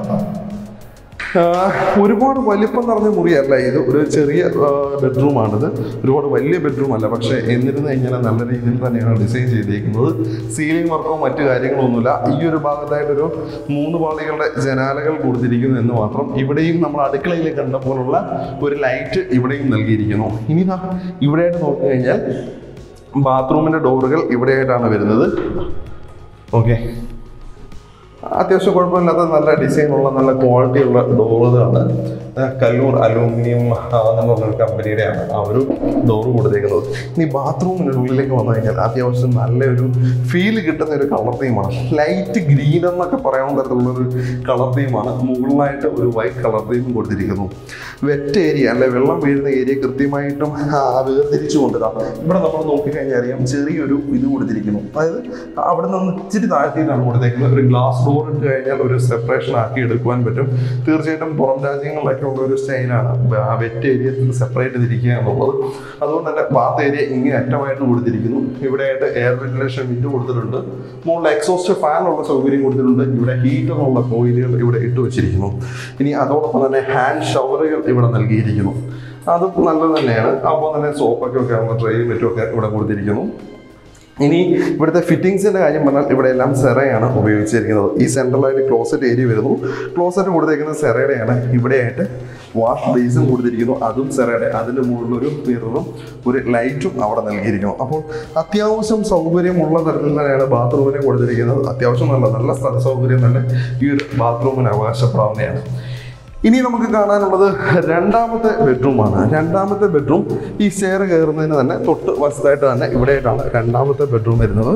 ആ, ഒരുപാട് വലിപ്പം നിറഞ്ഞ മുറിയല്ല ഇത് ഒരു ചെറിയ ബെഡ്റൂമാണിത് ഒരുപാട് വലിയ ബെഡ്റൂം അല്ല പക്ഷേ എന്നിരുന്ന് കഴിഞ്ഞാൽ നല്ല രീതിയിൽ തന്നെയാണ് ഡിസൈൻ ചെയ്തിരിക്കുന്നത് സീലിംഗ് വർക്കോ മറ്റു കാര്യങ്ങളോ ഒന്നുമില്ല ഈ ഒരു ഭാഗത്തായിട്ടൊരു മൂന്ന് പാളികളുടെ ജനാലകൾ കൊടുത്തിരിക്കുന്നു എന്ന് മാത്രം ഇവിടെയും നമ്മൾ അടുക്കളയിൽ കണ്ട പോലുള്ള ഒരു ലൈറ്റ് ഇവിടെയും നൽകിയിരിക്കുന്നു ഇനി ദാ ഇവിടെയായിട്ട് നോക്കി കഴിഞ്ഞാൽ ബാത്റൂമിൻ്റെ ഡോറുകൾ ഇവിടെയായിട്ടാണ് വരുന്നത് ഓക്കെ അത്യാവശ്യം കുഴപ്പമില്ലാത്ത നല്ല ഡിസൈനുള്ള നല്ല ക്വാളിറ്റി ഉള്ള ഡോറുകളാണ് കല്ലൂർ അലൂമിനിയം എന്ന് പറഞ്ഞൊരു കമ്പനിയുടെയാണ് ആ ഒരു ഡോറ് കൊടുത്തേക്കുന്നത് ഇനി ബാത്റൂമിനുള്ളിലേക്ക് വന്നു കഴിഞ്ഞാൽ അത്യാവശ്യം നല്ലൊരു ഫീൽ കിട്ടുന്ന ഒരു കളർ തീമാണ് ലൈറ്റ് ഗ്രീൻ എന്നൊക്കെ പറയാവുന്ന തരത്തിലുള്ള ഒരു കളർ തീമാണ് മുകളിലായിട്ട് ഒരു വൈറ്റ് കളർ തീമും കൊടുത്തിരിക്കുന്നു വെറ്റ് ഏരിയ അല്ലെ വെള്ളം വീഴുന്ന ഏരിയ കൃത്യമായിട്ടും ആ, വേർതിരിച്ചു കൊണ്ടിടാം ഇവിടെ നമ്മൾ നോക്കിക്കഴിഞ്ഞാൽ അറിയാം ചെറിയൊരു ഇത് കൊടുത്തിരിക്കുന്നു അതായത് അവിടെ നിന്ന് ഇച്ചിരി താഴ്ത്തിയിട്ടാണ് കൊടുത്തേക്കുന്നത് ഒരു ഗ്ലാസ് ഡോർ ഇട്ട് കഴിഞ്ഞാൽ ഒരു സെപ്പറേഷൻ ആക്കി എടുക്കുവാൻ പറ്റും തീർച്ചയായിട്ടും പുറം രാജ്യങ്ങളിലൊക്കെ ആയിട്ടുള്ള ഒരു സ്റ്റൈലാണ് വെറ്റ് ഏരിയ സെപ്പറേറ്റ് ചെയ്തിരിക്കുക എന്നുള്ളത് അതുകൊണ്ട് തന്നെ ബാത്ത് ഏരിയ ഇങ്ങനെ അറ്റമായിട്ട് കൊടുത്തിരിക്കുന്നു ഇവിടെയായിട്ട് എയർ വെന്റിലേഷൻ വിൻഡോ കൊടുത്തിട്ടുണ്ട് മുകളിൽ എക്സോസ്റ്റ് ഫാനുള്ള സൗകര്യം കൊടുത്തിട്ടുണ്ട് ഇവിടെ ഹീറ്ററിനുള്ള കോയിലുകൾ ഇവിടെ ഇട്ട് വെച്ചിരിക്കുന്നു ഇനി അതോടൊപ്പം തന്നെ ഹാൻഡ് ഷവറുകൾ ഇവിടെ നൽകിയിരിക്കുന്നു അതും നല്ലത് തന്നെയാണ് അപ്പോൾ തന്നെ സോപ്പൊക്കെ ഒക്കെ ആകുമ്പോൾ ട്രെയും മറ്റും ഒക്കെ ഇവിടെ കൊടുത്തിരിക്കുന്നു ഇനി ഇവിടുത്തെ ഫിറ്റിങ്സിന്റെ കാര്യം പറഞ്ഞാൽ ഇവിടെ എല്ലാം സെറയാണ് ഉപയോഗിച്ചിരിക്കുന്നത് ഈ സെൻട്രലായിട്ട് ക്ലോസറ്റ് ഏരിയ വരുന്നു ക്ലോസറ്റ് കൊടുത്തിരിക്കുന്നത് സെറയുടെയാണ് ഇവിടെയായിട്ട് വാഷ് ബേസും കൊടുത്തിരിക്കുന്നു അതും സെറയുടെ അതിൻ്റെ മുകളിൽ ഒരു മിററും ഒരു ലൈറ്റും അവിടെ നൽകിയിരിക്കുന്നു അപ്പോൾ അത്യാവശ്യം സൗകര്യമുള്ള തരത്തിൽ തന്നെയാണ് ബാത്റൂമിനെ കൊടുത്തിരിക്കുന്നത് അത്യാവശ്യം നല്ല നല്ല സ്ഥല സൗകര്യം തന്നെ ഈ ഒരു ബാത്റൂമിന് അവകാശപ്പെടാവുന്നതാണ് ഇനി നമുക്ക് കാണാനുള്ളത് രണ്ടാമത്തെ ബെഡ്റൂമാണ് രണ്ടാമത്തെ ബെഡ്റൂം ഈ സ്റ്റെയർ കയറുന്നതിന് തന്നെ തൊട്ട് വശത്തായിട്ട് തന്നെ ഇവിടെയായിട്ടാണ് രണ്ടാമത്തെ ബെഡ്റൂം വരുന്നത്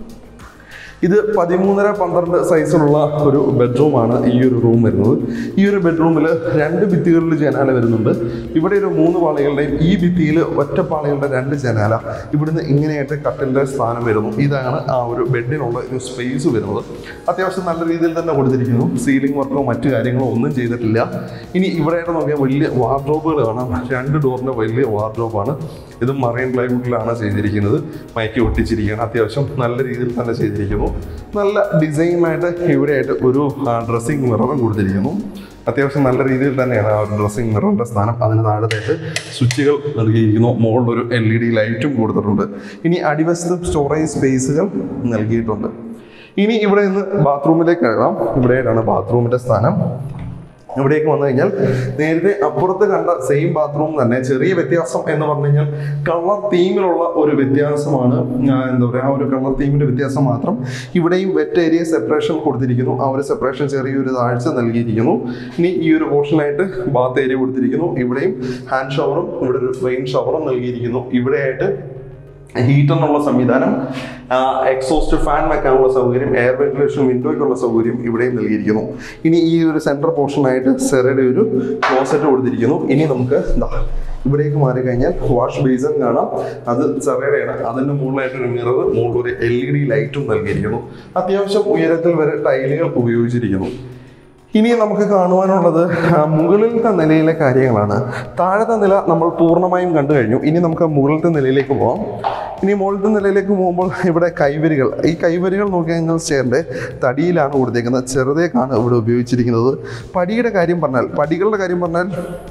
ഇത് പതിമൂന്നര പന്ത്രണ്ട് സൈസിലുള്ള ഒരു ബെഡ്റൂമാണ് ഈ ഒരു റൂം വരുന്നത് ഈ ഒരു ബെഡ്റൂമിൽ രണ്ട് ഭിത്തികളിൽ ജനാല വരുന്നുണ്ട് ഇവിടെ ഒരു മൂന്ന് പാളികളുടെയും ഈ ഭിത്തിയിൽ ഒറ്റ പാളികളുടെ രണ്ട് ജനാല ഇവിടുന്ന് ഇങ്ങനെയായിട്ട് കട്ടിലിൻ്റെ സ്ഥാനം വരുന്നു ഇതാണ് ആ ഒരു ബെഡിനുള്ള ഒരു സ്പേസ് വരുന്നത് അത്യാവശ്യം നല്ല രീതിയിൽ തന്നെ കൊടുത്തിരിക്കുന്നു സീലിംഗ് വർക്കോ മറ്റു കാര്യങ്ങളോ ഒന്നും ചെയ്തിട്ടില്ല ഇനി ഇവിടെയായിട്ട് നോക്കിയാൽ വലിയ വാർഡ്രോബുകൾ കാണാം രണ്ട് ഡോറിൻ്റെ വലിയ വാർഡ്രോബാണ് ഇത് മറൈൻ പ്ലൈവുഡിലാണ് ചെയ്തിരിക്കുന്നത് മയക്കി ഒട്ടിച്ചിരിക്കുകയാണ് അത്യാവശ്യം നല്ല രീതിയിൽ തന്നെ ചെയ്തിരിക്കുന്നു നല്ല ഡിസൈനായിട്ട് ഇവിടെയായിട്ട് ഒരു ഡ്രസ്സിങ് മിററും കൊടുത്തിരിക്കുന്നു അത്യാവശ്യം നല്ല രീതിയിൽ തന്നെയാണ് ആ ഒരു ഡ്രസ്സിങ് മിററിൻ്റെ സ്ഥാനം അതിന് താഴത്തായിട്ട് സ്വിച്ചുകൾ നൽകിയിരിക്കുന്നു മുകളിൽ ഒരു എൽ ഇ ഡി ലൈറ്റും കൊടുത്തിട്ടുണ്ട് ഇനി അടിവശത്ത് സ്റ്റോറേജ് സ്പേസുകൾ നൽകിയിട്ടുണ്ട് ഇനി ഇവിടെ നിന്ന് ബാത്റൂമിലേക്ക് കയറാം ഇവിടെയായിട്ടാണ് ബാത്റൂമിൻ്റെ സ്ഥാനം ഇവിടേക്ക് വന്നു കഴിഞ്ഞാൽ നേരത്തെ അപ്പുറത്ത് കണ്ട സെയിം ബാത്റൂം തന്നെ ചെറിയ വ്യത്യാസം എന്ന് പറഞ്ഞു കഴിഞ്ഞാൽ കളർ തീമിലുള്ള ഒരു വ്യത്യാസമാണ് ആ, എന്താ പറയുക ആ ഒരു കളർ തീമിന്റെ വ്യത്യാസം മാത്രം ഇവിടെയും വെറ്റ് ഏരിയ സെപ്പറേഷൻ കൊടുത്തിരിക്കുന്നു ആ ഒരു സെപ്പറേഷൻ ചെറിയൊരു താഴ്ച നൽകിയിരിക്കുന്നു ഇനി ഈ ഒരു പോർഷനായിട്ട് ബാത്ത് ഏരിയ കൊടുത്തിരിക്കുന്നു ഇവിടെയും ഹാൻഡ് ഷവറും ഇവിടെ ഒരു റെയിൻ ഷവറും നൽകിയിരിക്കുന്നു ഇവിടെയായിട്ട് ഹീറ്ററിനുള്ള സംവിധാനം എക്സോസ്റ്റ് ഫാൻ വെക്കാനുള്ള സൗകര്യം എയർ വെന്റിലേഷൻ വിൻഡോയ്ക്കുള്ള സൗകര്യം ഇവിടെയും നൽകിയിരിക്കുന്നു ഇനി ഈ ഒരു സെൻട്രൽ പോർഷനായിട്ട് സെറയുടെ ഒരു ക്ലോസറ്റ് കൊടുത്തിരിക്കുന്നു ഇനി നമുക്ക് ദാ ഇവിടേക്ക് മാറി കഴിഞ്ഞാൽ വാഷ് ബേസൺ കാണാം അത് സെറയുടെയാണ് അതിൻ്റെ മുകളിലായിട്ട് ഒരു മിറർ മുകളിൽ ഒരു എൽ ഇ ഡി ലൈറ്റും നൽകിയിരിക്കുന്നു അത്യാവശ്യം ഉയരത്തിൽ വരെ ടൈലുകൾ ഉപയോഗിച്ചിരിക്കുന്നു ഇനി നമുക്ക് കാണുവാനുള്ളത് ആ, മുകളിലത്തെ നിലയിലെ കാര്യങ്ങളാണ് താഴത്തെ നില നമ്മൾ പൂർണ്ണമായും കണ്ടു കഴിഞ്ഞു ഇനി നമുക്ക് മുകളിലത്തെ നിലയിലേക്ക് പോകാം ഇനി മുകളിലത്തെ നിലയിലേക്ക് പോകുമ്പോൾ ഇവിടെ കൈവരികൾ ഈ കൈവരികൾ നോക്കി കഴിഞ്ഞാൽ സ്റ്റെയറിൻ്റെ തടിയിലാണ് കൊടുത്തേക്കുന്നത് ചെറുതേക്കാണ് ഇവിടെ ഉപയോഗിച്ചിരിക്കുന്നത് പടിയുടെ കാര്യം പറഞ്ഞാൽ പടികളുടെ കാര്യം പറഞ്ഞാൽ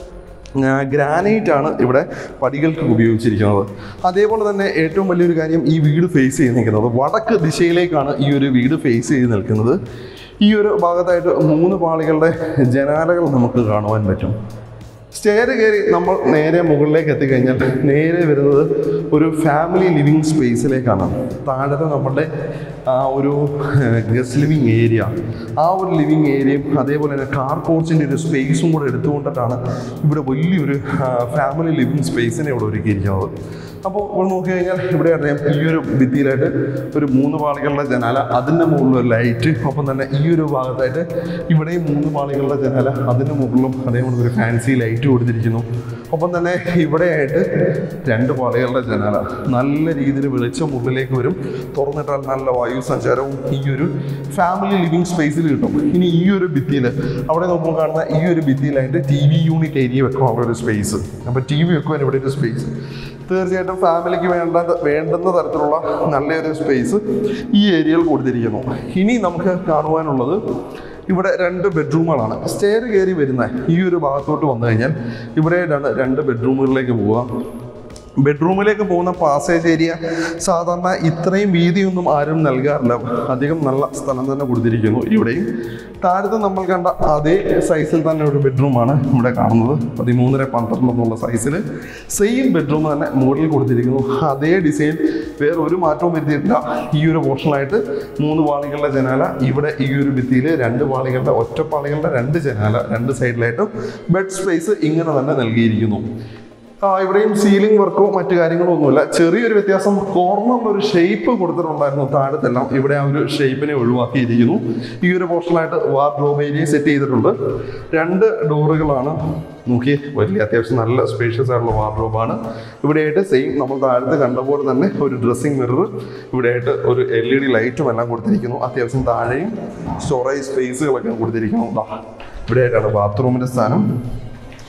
ഗ്രാനൈറ്റ് ആണ് ഇവിടെ പടികൾക്ക് ഉപയോഗിച്ചിരിക്കുന്നത് അതേപോലെ തന്നെ ഏറ്റവും വലിയൊരു കാര്യം ഈ വീട് ഫേസ് ചെയ്ത് നിൽക്കുന്നത് വടക്ക് ദിശയിലേക്കാണ് ഈ ഒരു വീട് ഫേസ് ചെയ്ത് നിൽക്കുന്നത് ഈ ഒരു ഭാഗത്തായിട്ട് മൂന്ന് പാളികളുടെ ജനാലകൾ നമുക്ക് കാണുവാൻ പറ്റും സ്റ്റെയർ കയറി നമ്മൾ നേരെ മുകളിലേക്ക് എത്തിക്കഴിഞ്ഞാൽ നേരെ വരുന്നത് ഒരു ഫാമിലി ലിവിങ് സ്പേസിലേക്കാണ് താഴത്തെ നമ്മുടെ ആ ഒരു ഗസ്റ്റ് ലിവിങ് ഏരിയ ആ ഒരു ലിവിങ് ഏരിയയും അതേപോലെ തന്നെ കാർ പോർച്ചിൻ്റെ ഒരു സ്പേസും കൂടെ എടുത്തുകൊണ്ടിട്ടാണ് ഇവിടെ വലിയൊരു ഫാമിലി ലിവിങ് സ്പേസിനെ ഇവിടെ ഒരുക്കിയിരിക്കുന്നത് അപ്പോൾ ഇവിടെ നോക്കി കഴിഞ്ഞാൽ ഇവിടെ അറിയാം ഈ ഒരു ഭിത്തിയിലായിട്ട് ഒരു മൂന്ന് പാളികളുടെ ജനാല അതിൻ്റെ മുകളിൽ ഒരു ലൈറ്റ് ഒപ്പം തന്നെ ഈ ഒരു ഭാഗത്തായിട്ട് ഇവിടെയും മൂന്ന് പാളികളുടെ ജനാല അതിൻ്റെ മുകളിലും അതേപോലെ ഒരു ഫാൻസി ലൈറ്റ് കൊടുത്തിരിക്കുന്നു ഒപ്പം തന്നെ ഇവിടെയായിട്ട് രണ്ട് പാളികളുടെ ജനാല നല്ല രീതിയിൽ വെളിച്ചം ഉള്ളിലേക്ക് വരും തുറന്നിട്ടാൽ നല്ല വായു സഞ്ചാരവും ഈ ഒരു ഫാമിലി ലിവിങ് സ്പേസിൽ കിട്ടും ഇനി ഈ ഒരു ഭിത്തിയിൽ അവിടെ നോക്കുമ്പോൾ കാണുന്ന ഈ ഒരു ഭിത്തിയിലായിട്ട് ടി വി യൂണിറ്റ് ഏരിയ വെക്കാനുള്ള ഒരു സ്പേസ് അപ്പോൾ ടി വി വെക്കുവാൻ ഇവിടെ ഒരു സ്പേസ് തീർച്ചയായിട്ടും ഫാമിലിക്ക് വേണ്ട വേണ്ടുന്ന തരത്തിലുള്ള നല്ലൊരു സ്പേസ് ഈ ഏരിയയിൽ കൊടുത്തിരിക്കുന്നു ഇനി നമുക്ക് കാണുവാനുള്ളത് ഇവിടെ രണ്ട് ബെഡ്റൂമുകളാണ് സ്റ്റെയർ കയറി വരുന്ന ഈ ഒരു ഭാഗത്തോട്ട് വന്നു കഴിഞ്ഞാൽ ഇവിടെയായിട്ടാണ് രണ്ട് ബെഡ്റൂമുകളിലേക്ക് പോവുക ബെഡ്റൂമിലേക്ക് പോകുന്ന പാസേജ് ഏരിയ സാധാരണ ഇത്രയും വീതിയൊന്നും ആരും നൽകാറില്ല അധികം നല്ല സ്ഥലം തന്നെ കൊടുത്തിരിക്കുന്നു ഇവിടെയും താഴത്ത് നമ്മൾ കണ്ട അതേ സൈസിൽ തന്നെ ഒരു ബെഡ്റൂമാണ് ഇവിടെ കാണുന്നത് പതിമൂന്നര പന്ത്രണ്ട് എന്നുള്ള സൈസിൽ സെയിം ബെഡ്റൂം തന്നെ മുകളിൽ കൊടുത്തിരിക്കുന്നു അതേ ഡിസൈൻ വേറെ ഒരു മാറ്റവും വരുത്തിയിട്ടില്ല ഈ ഒരു പോർഷനായിട്ട് മൂന്ന് പാളികളുടെ ജനാല ഇവിടെ ഈ ഒരു ഭിത്തിയിൽ രണ്ട് പാളികളുടെ ഒറ്റ പാളികളുടെ രണ്ട് ജനാല രണ്ട് സൈഡിലായിട്ടും ബെഡ് സ്പേസ് ഇങ്ങനെ തന്നെ നൽകിയിരിക്കുന്നു ആ ഇവിടെയും സീലിംഗ് വർക്കോ മറ്റു കാര്യങ്ങളോ ഒന്നുമില്ല ചെറിയൊരു വ്യത്യാസം കോർണറിൽ ഒരു ഷേപ്പ് കൊടുത്തിട്ടുണ്ടായിരുന്നു താഴത്തെല്ലാം ഇവിടെ ആ ഒരു ഷേപ്പിനെ ഒഴിവാക്കിയിരിക്കുന്നു ഈ ഒരു പോർഷനായിട്ട് വാർഡ്രോബ് ഏരിയ സെറ്റ് ചെയ്തിട്ടുണ്ട് രണ്ട് ഡോറുകളാണ് നോക്കി വലിയ അത്യാവശ്യം നല്ല സ്പേഷ്യസ് ആയിട്ടുള്ള വാർഡ്രോബാണ് ഇവിടെയായിട്ട് സെയിം നമ്മൾ താഴത്ത് കണ്ട പോലെ തന്നെ ഒരു ഡ്രസ്സിംഗ് മിറർ ഇവിടെയായിട്ട് ഒരു എൽ ഇ ഡി ലൈറ്റും എല്ലാം കൊടുത്തിരിക്കുന്നു അത്യാവശ്യം താഴെയും സ്റ്റോറേജ് സ്പേസുകളൊക്കെ കൊടുത്തിരിക്കുന്നു ദാ ഇവിടെയായിട്ടാണ് ബാത്റൂമിൻ്റെ സ്ഥാനം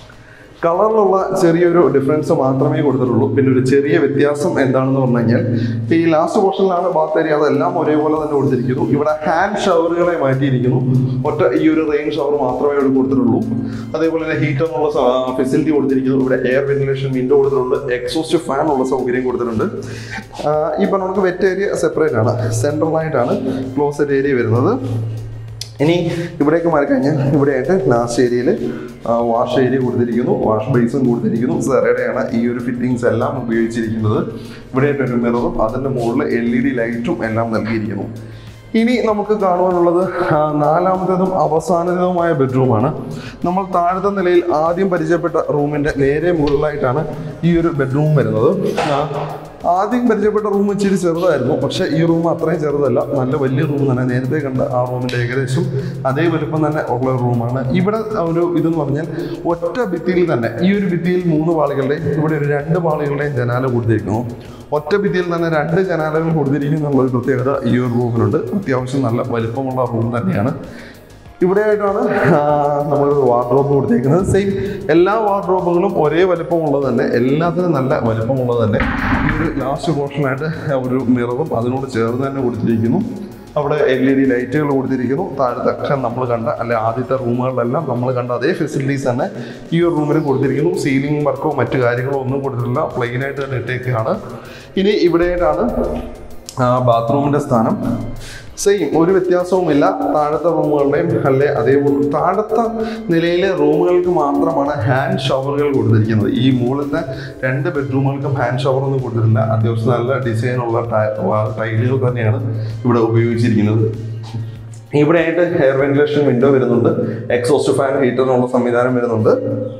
കളറിലുള്ള ചെറിയൊരു ഡിഫറൻസ് മാത്രമേ കൊടുത്തിട്ടുള്ളൂ പിന്നെ ഒരു ചെറിയ വ്യത്യാസം എന്താണെന്ന് പറഞ്ഞു കഴിഞ്ഞാൽ ഈ ലാസ്റ്റ് പോർഷനിലാണ് ബാത്ത് ഏരിയ അതെല്ലാം ഒരേപോലെ തന്നെ കൊടുത്തിരിക്കുന്നു ഇവിടെ ഹാൻഡ് ഷവറുകളെ മാറ്റിയിരിക്കുന്നു ഒറ്റ ഈ ഒരു റെയിൻ ഷവർ മാത്രമേ ഇവിടെ കൊടുത്തിട്ടുള്ളൂ അതേപോലെ തന്നെ ഹീറ്റർ എന്നുള്ള ഫെസിലിറ്റി കൊടുത്തിരിക്കുന്നു ഇവിടെ എയർ വെന്റിലേഷൻ വിൻഡോ കൊടുത്തിട്ടുണ്ട് എക്സോസ്റ്റ് ഫാൻ ഉള്ള സൗകര്യം കൊടുത്തിട്ടുണ്ട് ആ, ഈ പറഞ്ഞ നമുക്ക് വെറ്റ് ഏരിയ സെപ്പറേറ്റ് ആണ് സെൻട്രലായിട്ടാണ് ക്ലോസറ്റ് ഏരിയ വരുന്നത് ഇനി ഇവിടേക്ക് മാറി കഴിഞ്ഞാൽ ഇവിടെയായിട്ട് ലാസ്റ്റ് ഏരിയയിൽ വാഷ് ഏരിയ കൊടുത്തിരിക്കുന്നു വാഷ് ബേസും കൊടുത്തിരിക്കുന്നു സെറയുടെയാണ് ഈ ഒരു ഫിറ്റിങ്സ് എല്ലാം ഉപയോഗിച്ചിരിക്കുന്നത് ഇവിടെയായിട്ട് ഒരു മിററും അതിൻ്റെ മുകളിൽ എൽ ഇ ഡി ലൈറ്റും എല്ലാം നൽകിയിരിക്കുന്നു ഇനി നമുക്ക് കാണുവാനുള്ളത് ആ, നാലാമത്തേതും അവസാനത്തേതുമായ ബെഡ്റൂമാണ് നമ്മൾ താഴത്തെ നിലയിൽ ആദ്യം പരിചയപ്പെട്ട റൂമിൻ്റെ നേരെ മുകളിലായിട്ടാണ് ഈ ഒരു ബെഡ്റൂം വരുന്നത് ആ, ആദ്യം പരിചയപ്പെട്ട റൂം ഇച്ചിരി ചെറുതായിരുന്നു പക്ഷേ ഈ റൂം അത്രയും ചെറുതല്ല നല്ല വലിയ റൂം തന്നെ നേരത്തെ കണ്ട ആ റൂമിൻ്റെ ഏകദേശം അതേ വലുപ്പം തന്നെ ഉള്ള ഒരു റൂമാണ് ഇവിടെ ഒരു ഇതെന്ന് പറഞ്ഞാൽ ഒറ്റ ഭിത്തിയിൽ തന്നെ ഈ ഒരു ഭിത്തിയിൽ മൂന്ന് പാളികളുടെയും ഇവിടെ ഒരു രണ്ട് പാളികളുടെയും ജനാല കൊടുത്തിരിക്കുന്നു ഒറ്റ ഭിത്തിയിൽ തന്നെ രണ്ട് ജനാലകൾ കൊടുത്തിരിക്കുന്നു എന്നുള്ള ഒരു പ്രത്യേകത ഈ ഒരു റൂമിനുണ്ട് അത്യാവശ്യം നല്ല വലിപ്പമുള്ള റൂം തന്നെയാണ് ഇവിടെയായിട്ടാണ് നമ്മളൊരു വാർഡ്രോബ് കൊടുത്തേക്കുന്നത് സെയിം എല്ലാ വാർഡ്രോബുകളും ഒരേ വലിപ്പമുള്ളത് തന്നെ എല്ലാത്തിനും നല്ല വലിപ്പമുള്ളത് തന്നെ ഈ ഒരു ലാസ്റ്റ് പോർഷനായിട്ട് ഒരു മിററും അതിനോട് ചേർന്ന് തന്നെ കൊടുത്തിരിക്കുന്നു അവിടെ എൽ ഇ ഡി ലൈറ്റുകൾ കൊടുത്തിരിക്കുന്നു താഴത്തെ അക്ഷരം നമ്മൾ കണ്ട അല്ലെ ആദ്യത്തെ റൂമുകളിലെല്ലാം നമ്മൾ കണ്ട അതേ ഫെസിലിറ്റീസ് തന്നെ ഈ ഒരു റൂമിൽ കൊടുത്തിരിക്കുന്നു സീലിംഗ് വർക്കോ മറ്റു കാര്യങ്ങളോ ഒന്നും കൊടുത്തിട്ടില്ല പ്ലെയിനായിട്ട് തന്നെ ഇട്ടേക്കാണ് ഇനി ഇവിടെയായിട്ടാണ് ബാത്റൂമിൻ്റെ സ്ഥാനം സെയിം ഒരു വ്യത്യാസവുമില്ല താഴത്തെ റൂമുകളുടെയും അല്ലെ അതേപോലെ താഴത്തെ നിലയിലെ റൂമുകൾക്ക് മാത്രമാണ് ഹാൻഡ് ഷവറുകൾ കൊടുത്തിരിക്കുന്നത് ഈ മുകളിലത്തെ രണ്ട് ബെഡ്റൂമുകൾക്കും ഹാൻഡ് ഷവർ ഒന്നും കൊടുത്തിട്ടില്ല അത്യാവശ്യം നല്ല ഡിസൈനുള്ള ടൈലുകൾ തന്നെയാണ് ഇവിടെ ഉപയോഗിച്ചിരിക്കുന്നത് ഇവിടെയായിട്ട് എയർ വെന്റിലേഷൻ വിൻഡോ വരുന്നുണ്ട് എക്സോസ്റ്റ് ഫാൻ ഹീറ്ററിനുള്ള സംവിധാനം വരുന്നുണ്ട്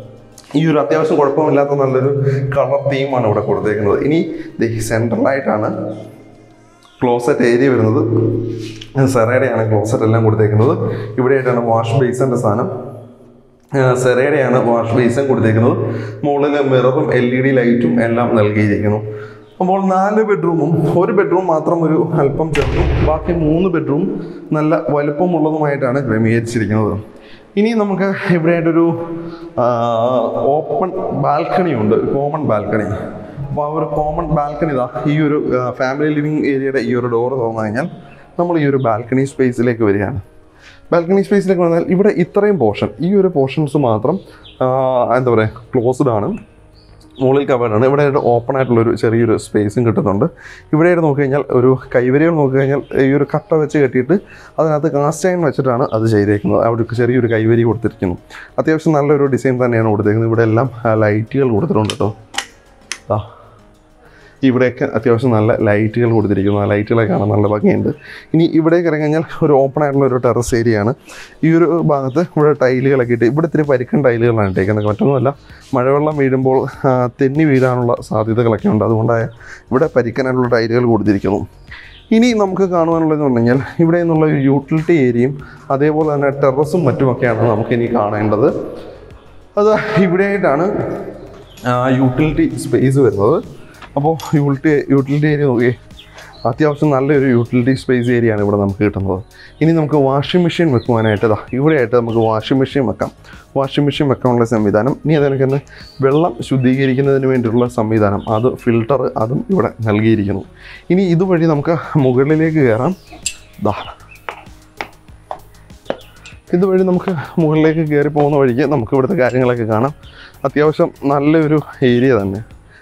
ഈ ഒരു അത്യാവശ്യം കുഴപ്പമില്ലാത്ത നല്ലൊരു കളർ തീമാണ് ഇവിടെ കൊടുത്തേക്കുന്നത് ഇനി സെൻട്രലായിട്ടാണ് ക്ലോസറ്റ് ഏരിയ വരുന്നത് സെറയുടെയാണ് ക്ലോസറ്റ് എല്ലാം കൊടുത്തേക്കുന്നത് ഇവിടെയായിട്ടാണ് വാഷ് ബേസിൻ്റെ സ്ഥാനം സെറയുടെയാണ് വാഷ് ബേസും കൊടുത്തേക്കുന്നത് മുകളിൽ മിററും എൽ ഇ ഡി ലൈറ്റും എല്ലാം നൽകിയിരിക്കുന്നു അപ്പോൾ നാല് ബെഡ്റൂമും ഒരു ബെഡ്റൂം മാത്രം ഒരു അല്പം ചെറുതും ബാക്കി മൂന്ന് ബെഡ്റൂം നല്ല വലുപ്പമുള്ളതുമായിട്ടാണ് ക്രമീകരിച്ചിരിക്കുന്നത് ഇനി നമുക്ക് ഇവിടെയായിട്ടൊരു ഓപ്പൺ ബാൽക്കണി ഉണ്ട് കോമൺ ബാൽക്കണി അപ്പോൾ ആ ഒരു കോമൺ ബാൽക്കണി ഇതാ ഈ ഒരു ഫാമിലി ലിവിങ് ഏരിയയുടെ ഈ ഒരു ഡോർ തുറന്നു കഴിഞ്ഞാൽ നമ്മൾ ഈ ഒരു ബാൽക്കണി സ്പേസിലേക്ക് വരികയാണ് ബാൽക്കണി സ്പേസിലേക്ക് വന്നാൽ ഇവിടെ ഇത്രയും പോർഷൻ ഈ ഒരു പോർഷൻസ് മാത്രം ആ, എന്താ പറയുക ക്ലോസ്ഡ് ആണ് മുകളിൽ കവേർഡാണ് ഇവിടെ ഓപ്പൺ ആയിട്ടുള്ളൊരു ചെറിയൊരു സ്പേസും കിട്ടുന്നുണ്ട് ഇവിടെ നോക്കി കഴിഞ്ഞാൽ ഒരു കൈവരികൾ നോക്കി കഴിഞ്ഞാൽ ഈ ഒരു കട്ട വെച്ച് കെട്ടിയിട്ട് അതിനകത്ത് കാസ്റ്റ് അയൺ വെച്ചിട്ടാണ് അത് ചെയ്തേക്കുന്നത് അവിടെ ഒരു ചെറിയൊരു കൈവരി കൊടുത്തിരിക്കുന്നു അത്യാവശ്യം നല്ലൊരു ഡിസൈൻ തന്നെയാണ് കൊടുത്തിരിക്കുന്നത് ഇവിടെ എല്ലാം ലൈറ്റുകൾ കൊടുത്തിട്ടുണ്ട് കേട്ടോ ആ ഇവിടെയൊക്കെ അത്യാവശ്യം നല്ല ലൈറ്റുകൾ കൊടുത്തിരിക്കുന്നു ആ ലൈറ്റുകളെ കാണാൻ നല്ല ഭംഗിയുണ്ട് ഇനി ഇവിടേക്ക് ഇറങ്ങി കഴിഞ്ഞാൽ ഒരു ഓപ്പൺ ആയിട്ടുള്ള ഒരു ടെറസ് ഏരിയയാണ് ഈ ഒരു ഭാഗത്ത് ഇവിടെ ടൈലുകളൊക്കെ ഇട്ട് ഇവിടെ ഇത്തിരി പരിക്കൻ ടൈലുകളാണ് ഇട്ടേക്കുന്നത് മറ്റൊന്നുമല്ല മഴവെള്ളം വീഴുമ്പോൾ ആ, തെന്നി വീഴാനുള്ള സാധ്യതകളൊക്കെ ഉണ്ട് അതുകൊണ്ട് ഇവിടെ പരിക്കനായിട്ടുള്ള ടൈലുകൾ കൊടുത്തിരിക്കുന്നു ഇനി നമുക്ക് കാണുവാനുള്ളതെന്ന് പറഞ്ഞു കഴിഞ്ഞാൽ ഇവിടെ നിന്നുള്ള ഒരു യൂട്ടിലിറ്റി ഏരിയയും അതേപോലെ തന്നെ ടെറസും മറ്റുമൊക്കെയാണ് നമുക്കിനി കാണേണ്ടത് അത് ഇവിടെയായിട്ടാണ് യൂട്ടിലിറ്റി സ്പേസ് വരുന്നത് അപ്പോൾ യൂട്ടിലിറ്റി യൂട്ടിലിറ്റി ഏരിയ നോക്കിയേ അത്യാവശ്യം നല്ലൊരു യൂട്ടിലിറ്റി സ്പേസ് ഏരിയയാണ് ഇവിടെ നമുക്ക് കിട്ടുന്നത് ഇനി നമുക്ക് വാഷിംഗ് മെഷീൻ വെക്കുവാനായിട്ട് ദാ ഇവിടെയായിട്ട് നമുക്ക് വാഷിംഗ് മെഷീൻ വെക്കാം വാഷിംഗ് മെഷീൻ വെക്കാനുള്ള സംവിധാനം ഇനി അതിനൊക്കെ തന്നെ വെള്ളം ശുദ്ധീകരിക്കുന്നതിന് വേണ്ടിയുള്ള സംവിധാനം അത് ഫിൽട്ടർ അതും ഇവിടെ നൽകിയിരിക്കുന്നു ഇനി ഇതുവഴി നമുക്ക് മുകളിലേക്ക് കയറാം ദാ ഇതുവഴി നമുക്ക് മുകളിലേക്ക് കയറി പോകുന്ന വഴിക്ക് നമുക്ക് ഇവിടുത്തെ കാര്യങ്ങളൊക്കെ കാണാം അത്യാവശ്യം നല്ലൊരു ഏരിയ തന്നെ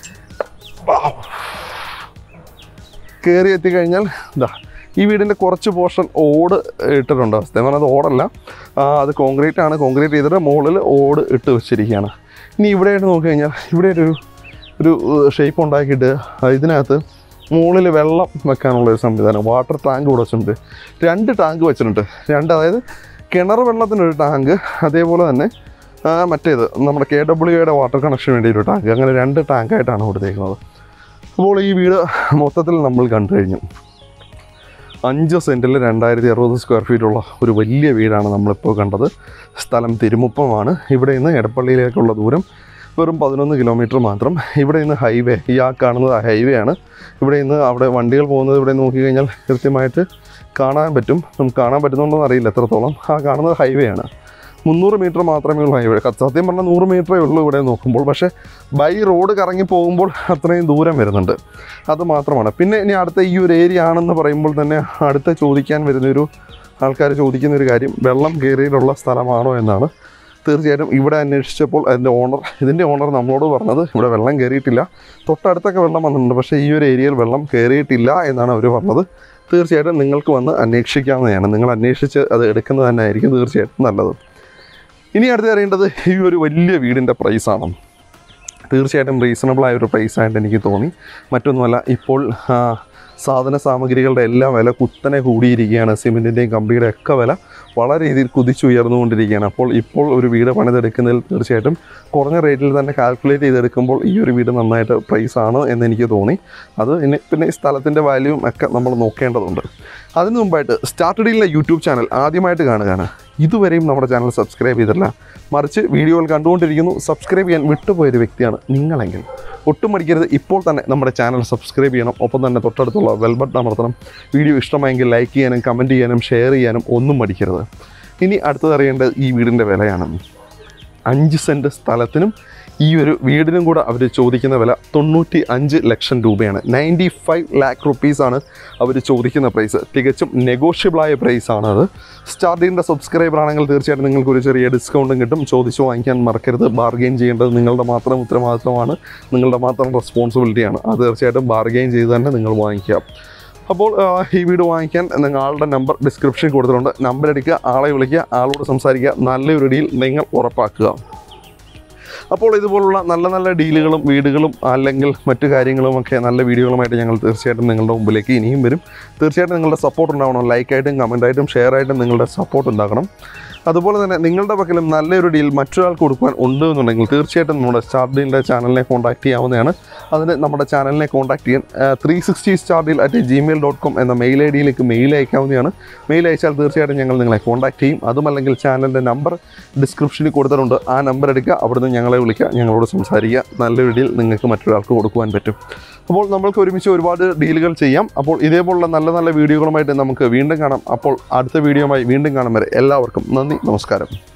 കയറി എത്തിക്കഴിഞ്ഞാൽ ഇതാ ഈ വീടിൻ്റെ കുറച്ച് പോർഷൻ ഓട് ഇട്ടിട്ടുണ്ട് അവസ്ഥ എന്ന് പറഞ്ഞാൽ അത് ഓടല്ല ആ, അത് കോൺക്രീറ്റ് ആണ് കോൺക്രീറ്റ് ചെയ്തിട്ട് മുകളിൽ ഓട് ഇട്ട് വെച്ചിരിക്കുകയാണ് ഇനി ഇവിടെയായിട്ട് നോക്കി കഴിഞ്ഞാൽ ഇവിടെ ഒരു ഒരു ഷേപ്പ് ഉണ്ടാക്കിയിട്ട് ആ, ഇതിനകത്ത് മുകളിൽ വെള്ളം വെക്കാനുള്ള ഒരു സംവിധാനം വാട്ടർ ടാങ്ക് ഇവിടെ വെച്ചിട്ടുണ്ട് രണ്ട് ടാങ്ക് വെച്ചിട്ടുണ്ട് രണ്ട് അതായത് കിണർ വെള്ളത്തിനൊരു ടാങ്ക് അതേപോലെ തന്നെ ആ, മറ്റേത് നമ്മുടെ കെ ഡബ്ല്യു എയുടെ വാട്ടർ കണക്ഷന് വേണ്ടി ഒരു ടാങ്ക് അങ്ങനെ രണ്ട് ടാങ്കായിട്ടാണ് കൊടുത്തേക്കുന്നത് അപ്പോൾ ഈ വീട് മൊത്തത്തിൽ നമ്മൾ കണ്ടു കഴിഞ്ഞു അഞ്ച് സെൻറ്റിൽ രണ്ടായിരത്തി അറുപത് സ്ക്വയർ ഫീറ്റുള്ള ഒരു വലിയ വീടാണ് നമ്മളിപ്പോൾ കണ്ടത് സ്ഥലം തിരുമുപ്പമാണ് ഇവിടെ നിന്ന് എടപ്പള്ളിയിലേക്കുള്ള ദൂരം വെറും പതിനൊന്ന് കിലോമീറ്റർ മാത്രം ഇവിടെ നിന്ന് ഹൈവേ ഈ ആ കാണുന്നത് ഹൈവേ ആണ് ഇവിടെ നിന്ന് അവിടെ വണ്ടികൾ പോകുന്നത് ഇവിടെ നോക്കിക്കഴിഞ്ഞാൽ കൃത്യമായിട്ട് കാണാൻ പറ്റും നമുക്ക് കാണാൻ പറ്റുന്നുണ്ടോ എന്ന് അറിയില്ല എത്രത്തോളം ആ കാണുന്നത് ഹൈവേ ആണ് മുന്നൂറ് മീറ്റർ മാത്രമേ ഉള്ളൂ ഹൈവേ സത്യം പറഞ്ഞാൽ നൂറ് മീറ്ററേ ഉള്ളൂ ഇവിടെ നോക്കുമ്പോൾ പക്ഷേ ബൈ റോഡ് കറങ്ങി പോകുമ്പോൾ അത്രയും ദൂരം വരുന്നുണ്ട് അത് മാത്രമാണ് പിന്നെ ഇനി അടുത്ത ഈ ഒരു ഏരിയ ആണെന്ന് പറയുമ്പോൾ തന്നെ അടുത്ത ചോദിക്കാൻ വരുന്നൊരു ആൾക്കാർ ചോദിക്കുന്ന ഒരു കാര്യം വെള്ളം കയറിയിട്ടുള്ള സ്ഥലമാണോ എന്നാണ് തീർച്ചയായിട്ടും ഇവിടെ അന്വേഷിച്ചപ്പോൾ അതിൻ്റെ ഓണർ ഇതിൻ്റെ ഓണർ നമ്മളോട് പറഞ്ഞത് ഇവിടെ വെള്ളം കയറിയിട്ടില്ല തൊട്ടടുത്തൊക്കെ വെള്ളം വന്നിട്ടുണ്ട് പക്ഷേ ഈ ഒരു ഏരിയയിൽ വെള്ളം കയറിയിട്ടില്ല എന്നാണ് അവർ പറഞ്ഞത് തീർച്ചയായിട്ടും നിങ്ങൾക്ക് വന്ന് അന്വേഷിക്കാവുന്നതാണ് നിങ്ങൾ അന്വേഷിച്ച് അത് എടുക്കുന്നത് തന്നെ ആയിരിക്കും തീർച്ചയായിട്ടും നല്ലത് ഇനി അടുത്ത് അറിയേണ്ടത് ഈ ഒരു വലിയ വീടിൻ്റെ പ്രൈസാണ് തീർച്ചയായിട്ടും റീസണബിൾ ആയ ഒരു പ്രൈസായിട്ട് എനിക്ക് തോന്നി മറ്റൊന്നുമല്ല ഇപ്പോൾ ആ, സാധന സാമഗ്രികളുടെ എല്ലാം വില കുത്തനെ കൂടിയിരിക്കുകയാണ് സിമെൻറ്റിൻ്റെയും കമ്പിയുടെ ഒക്കെ വില വളരെ രീതിയിൽ കുതിച്ചുയർന്നുകൊണ്ടിരിക്കുകയാണ് അപ്പോൾ ഇപ്പോൾ ഒരു വീട് പണിതെടുക്കുന്നതിൽ തീർച്ചയായിട്ടും കുറഞ്ഞ റേറ്റിൽ തന്നെ കാൽക്കുലേറ്റ് ചെയ്തെടുക്കുമ്പോൾ ഈ ഒരു വീട് നന്നായിട്ട് പ്രൈസാണ് എന്ന് എനിക്ക് തോന്നി അത് ഇനി പിന്നെ ഈ സ്ഥലത്തിൻ്റെ വാല്യൂവും ഒക്കെ നമ്മൾ നോക്കേണ്ടതുണ്ട് അതിനു മുമ്പായിട്ട് സ്റ്റാർട്ട് ഡീലിലെ യൂട്യൂബ് ചാനൽ ആദ്യമായിട്ട് കാണുകയാണ് ഇതുവരെയും നമ്മുടെ ചാനൽ സബ്സ്ക്രൈബ് ചെയ്തിട്ടില്ല മറിച്ച് വീഡിയോകൾ കണ്ടുകൊണ്ടിരിക്കുന്നു സബ്സ്ക്രൈബ് ചെയ്യാൻ വിട്ടുപോയൊരു വ്യക്തിയാണ് നിങ്ങളെങ്കിൽ ഒട്ടും മടിക്കരുത് ഇപ്പോൾ തന്നെ നമ്മുടെ ചാനൽ സബ്സ്ക്രൈബ് ചെയ്യണം ഒപ്പം തന്നെ തൊട്ടടുത്തുള്ള ബെൽ ബട്ടൺ അമർത്തണം വീഡിയോ ഇഷ്ടമായെങ്കിൽ ലൈക്ക് ചെയ്യാനും കമൻറ്റ് ചെയ്യാനും ഷെയർ ചെയ്യാനും ഒന്നും മടിക്കരുത് ഇനി അടുത്തത് അറിയേണ്ടത് ഈ വീടിൻ്റെ വിലയാണ് അഞ്ച് സെൻറ്റ് സ്ഥലത്തിനും ഈ ഒരു വീടിനും കൂടെ അവർ ചോദിക്കുന്ന വില തൊണ്ണൂറ്റി അഞ്ച് ലക്ഷം രൂപയാണ് നയൻറ്റി ഫൈവ് ലാക്ക് റുപ്പീസാണ് അവർ ചോദിക്കുന്ന പ്രൈസ് തികച്ചും നെഗോഷ്യബിളായ പ്രൈസാണ് അത് സ്റ്റാർട്ടിങ്ങിൻ്റെ സബ്സ്ക്രൈബർ ആണെങ്കിൽ തീർച്ചയായിട്ടും നിങ്ങൾക്ക് ഒരു ചെറിയ ഡിസ്കൗണ്ടും കിട്ടും ചോദിച്ചു വാങ്ങിക്കാൻ മറക്കരുത് ബാർഗെയിൻ ചെയ്യേണ്ടത് നിങ്ങളുടെ മാത്രം ഉത്തരവാദിത്തമാണ് നിങ്ങളുടെ മാത്രം റെസ്പോൺസിബിലിറ്റിയാണ് അത് തീർച്ചയായിട്ടും ബാർഗെയിൻ ചെയ്ത് തന്നെ നിങ്ങൾ വാങ്ങിക്കുക അപ്പോൾ ആ, ഈ വീട് വാങ്ങിക്കാൻ നിങ്ങളുടെ നമ്പർ ഡിസ്ക്രിപ്ഷനിൽ കൊടുത്തിട്ടുണ്ട് നമ്പർ എടുക്കുക ആളെ വിളിക്കുക ആളോട് സംസാരിക്കുക നല്ലൊരു ഡീൽ നിങ്ങൾ ഉറപ്പാക്കുക അപ്പോൾ ഇതുപോലുള്ള നല്ല നല്ല ഡീലുകളും വീടുകളും അല്ലെങ്കിൽ മറ്റു കാര്യങ്ങളുമൊക്കെ നല്ല വീഡിയോകളുമായിട്ട് ഞങ്ങൾ തീർച്ചയായിട്ടും നിങ്ങളുടെ മുമ്പിലേക്ക് ഇനിയും വരും തീർച്ചയായിട്ടും നിങ്ങളുടെ സപ്പോർട്ട് ഉണ്ടാവണം ലൈക്കായിട്ടും കമൻറ്റായിട്ടും ഷെയർ ആയിട്ടും നിങ്ങളുടെ സപ്പോർട്ട് ഉണ്ടാകണം അതുപോലെ തന്നെ നിങ്ങളുടെ പക്കലും നല്ലൊരു ഡീൽ മറ്റൊരാൾക്ക് കൊടുക്കാൻ ഉണ്ട് എന്നുണ്ടെങ്കിൽ തീർച്ചയായിട്ടും നമ്മുടെ സ്റ്റാർ ഡീലിൻ്റെ ചാനലിനെ കോൺടാക്ട് ചെയ്യാവുന്നതാണ് അതിന് നമ്മുടെ ചാനലിനെ കോൺടാക്ട് ചെയ്യാൻ three sixty star deal at Gmail dot com എന്ന മെയിൽ ഐ ഡിയിലേക്ക് മെയിൽ അയക്കാവുന്നതാണ് മെയിൽ അയച്ചാൽ തീർച്ചയായിട്ടും ഞങ്ങൾ നിങ്ങളെ കോൺടാക്ട് ചെയ്യും അതുമല്ലെങ്കിൽ ചാനലിൻ്റെ നമ്പർ ഡിസ്ക്രിപ്ഷനിൽ കൊടുത്തിട്ടുണ്ട് ആ നമ്പർ എടുക്കുക അവിടുന്ന് ഞങ്ങളെ വിളിക്കുക ഞങ്ങളോട് സംസാരിക്കുക നല്ലൊരു ഡീൽ നിങ്ങൾക്ക് മറ്റൊരാൾക്ക് കൊടുക്കുവാൻ പറ്റും അപ്പോൾ നമ്മൾക്ക് ഒരുമിച്ച് ഒരുപാട് ഡീലുകൾ ചെയ്യാം അപ്പോൾ ഇതേപോലുള്ള നല്ല നല്ല വീഡിയോകളുമായിട്ട് നമുക്ക് വീണ്ടും കാണാം അപ്പോൾ അടുത്ത വീഡിയോയുമായി വീണ്ടും കാണും വരെ എല്ലാവർക്കും നന്ദി നമസ്കാരം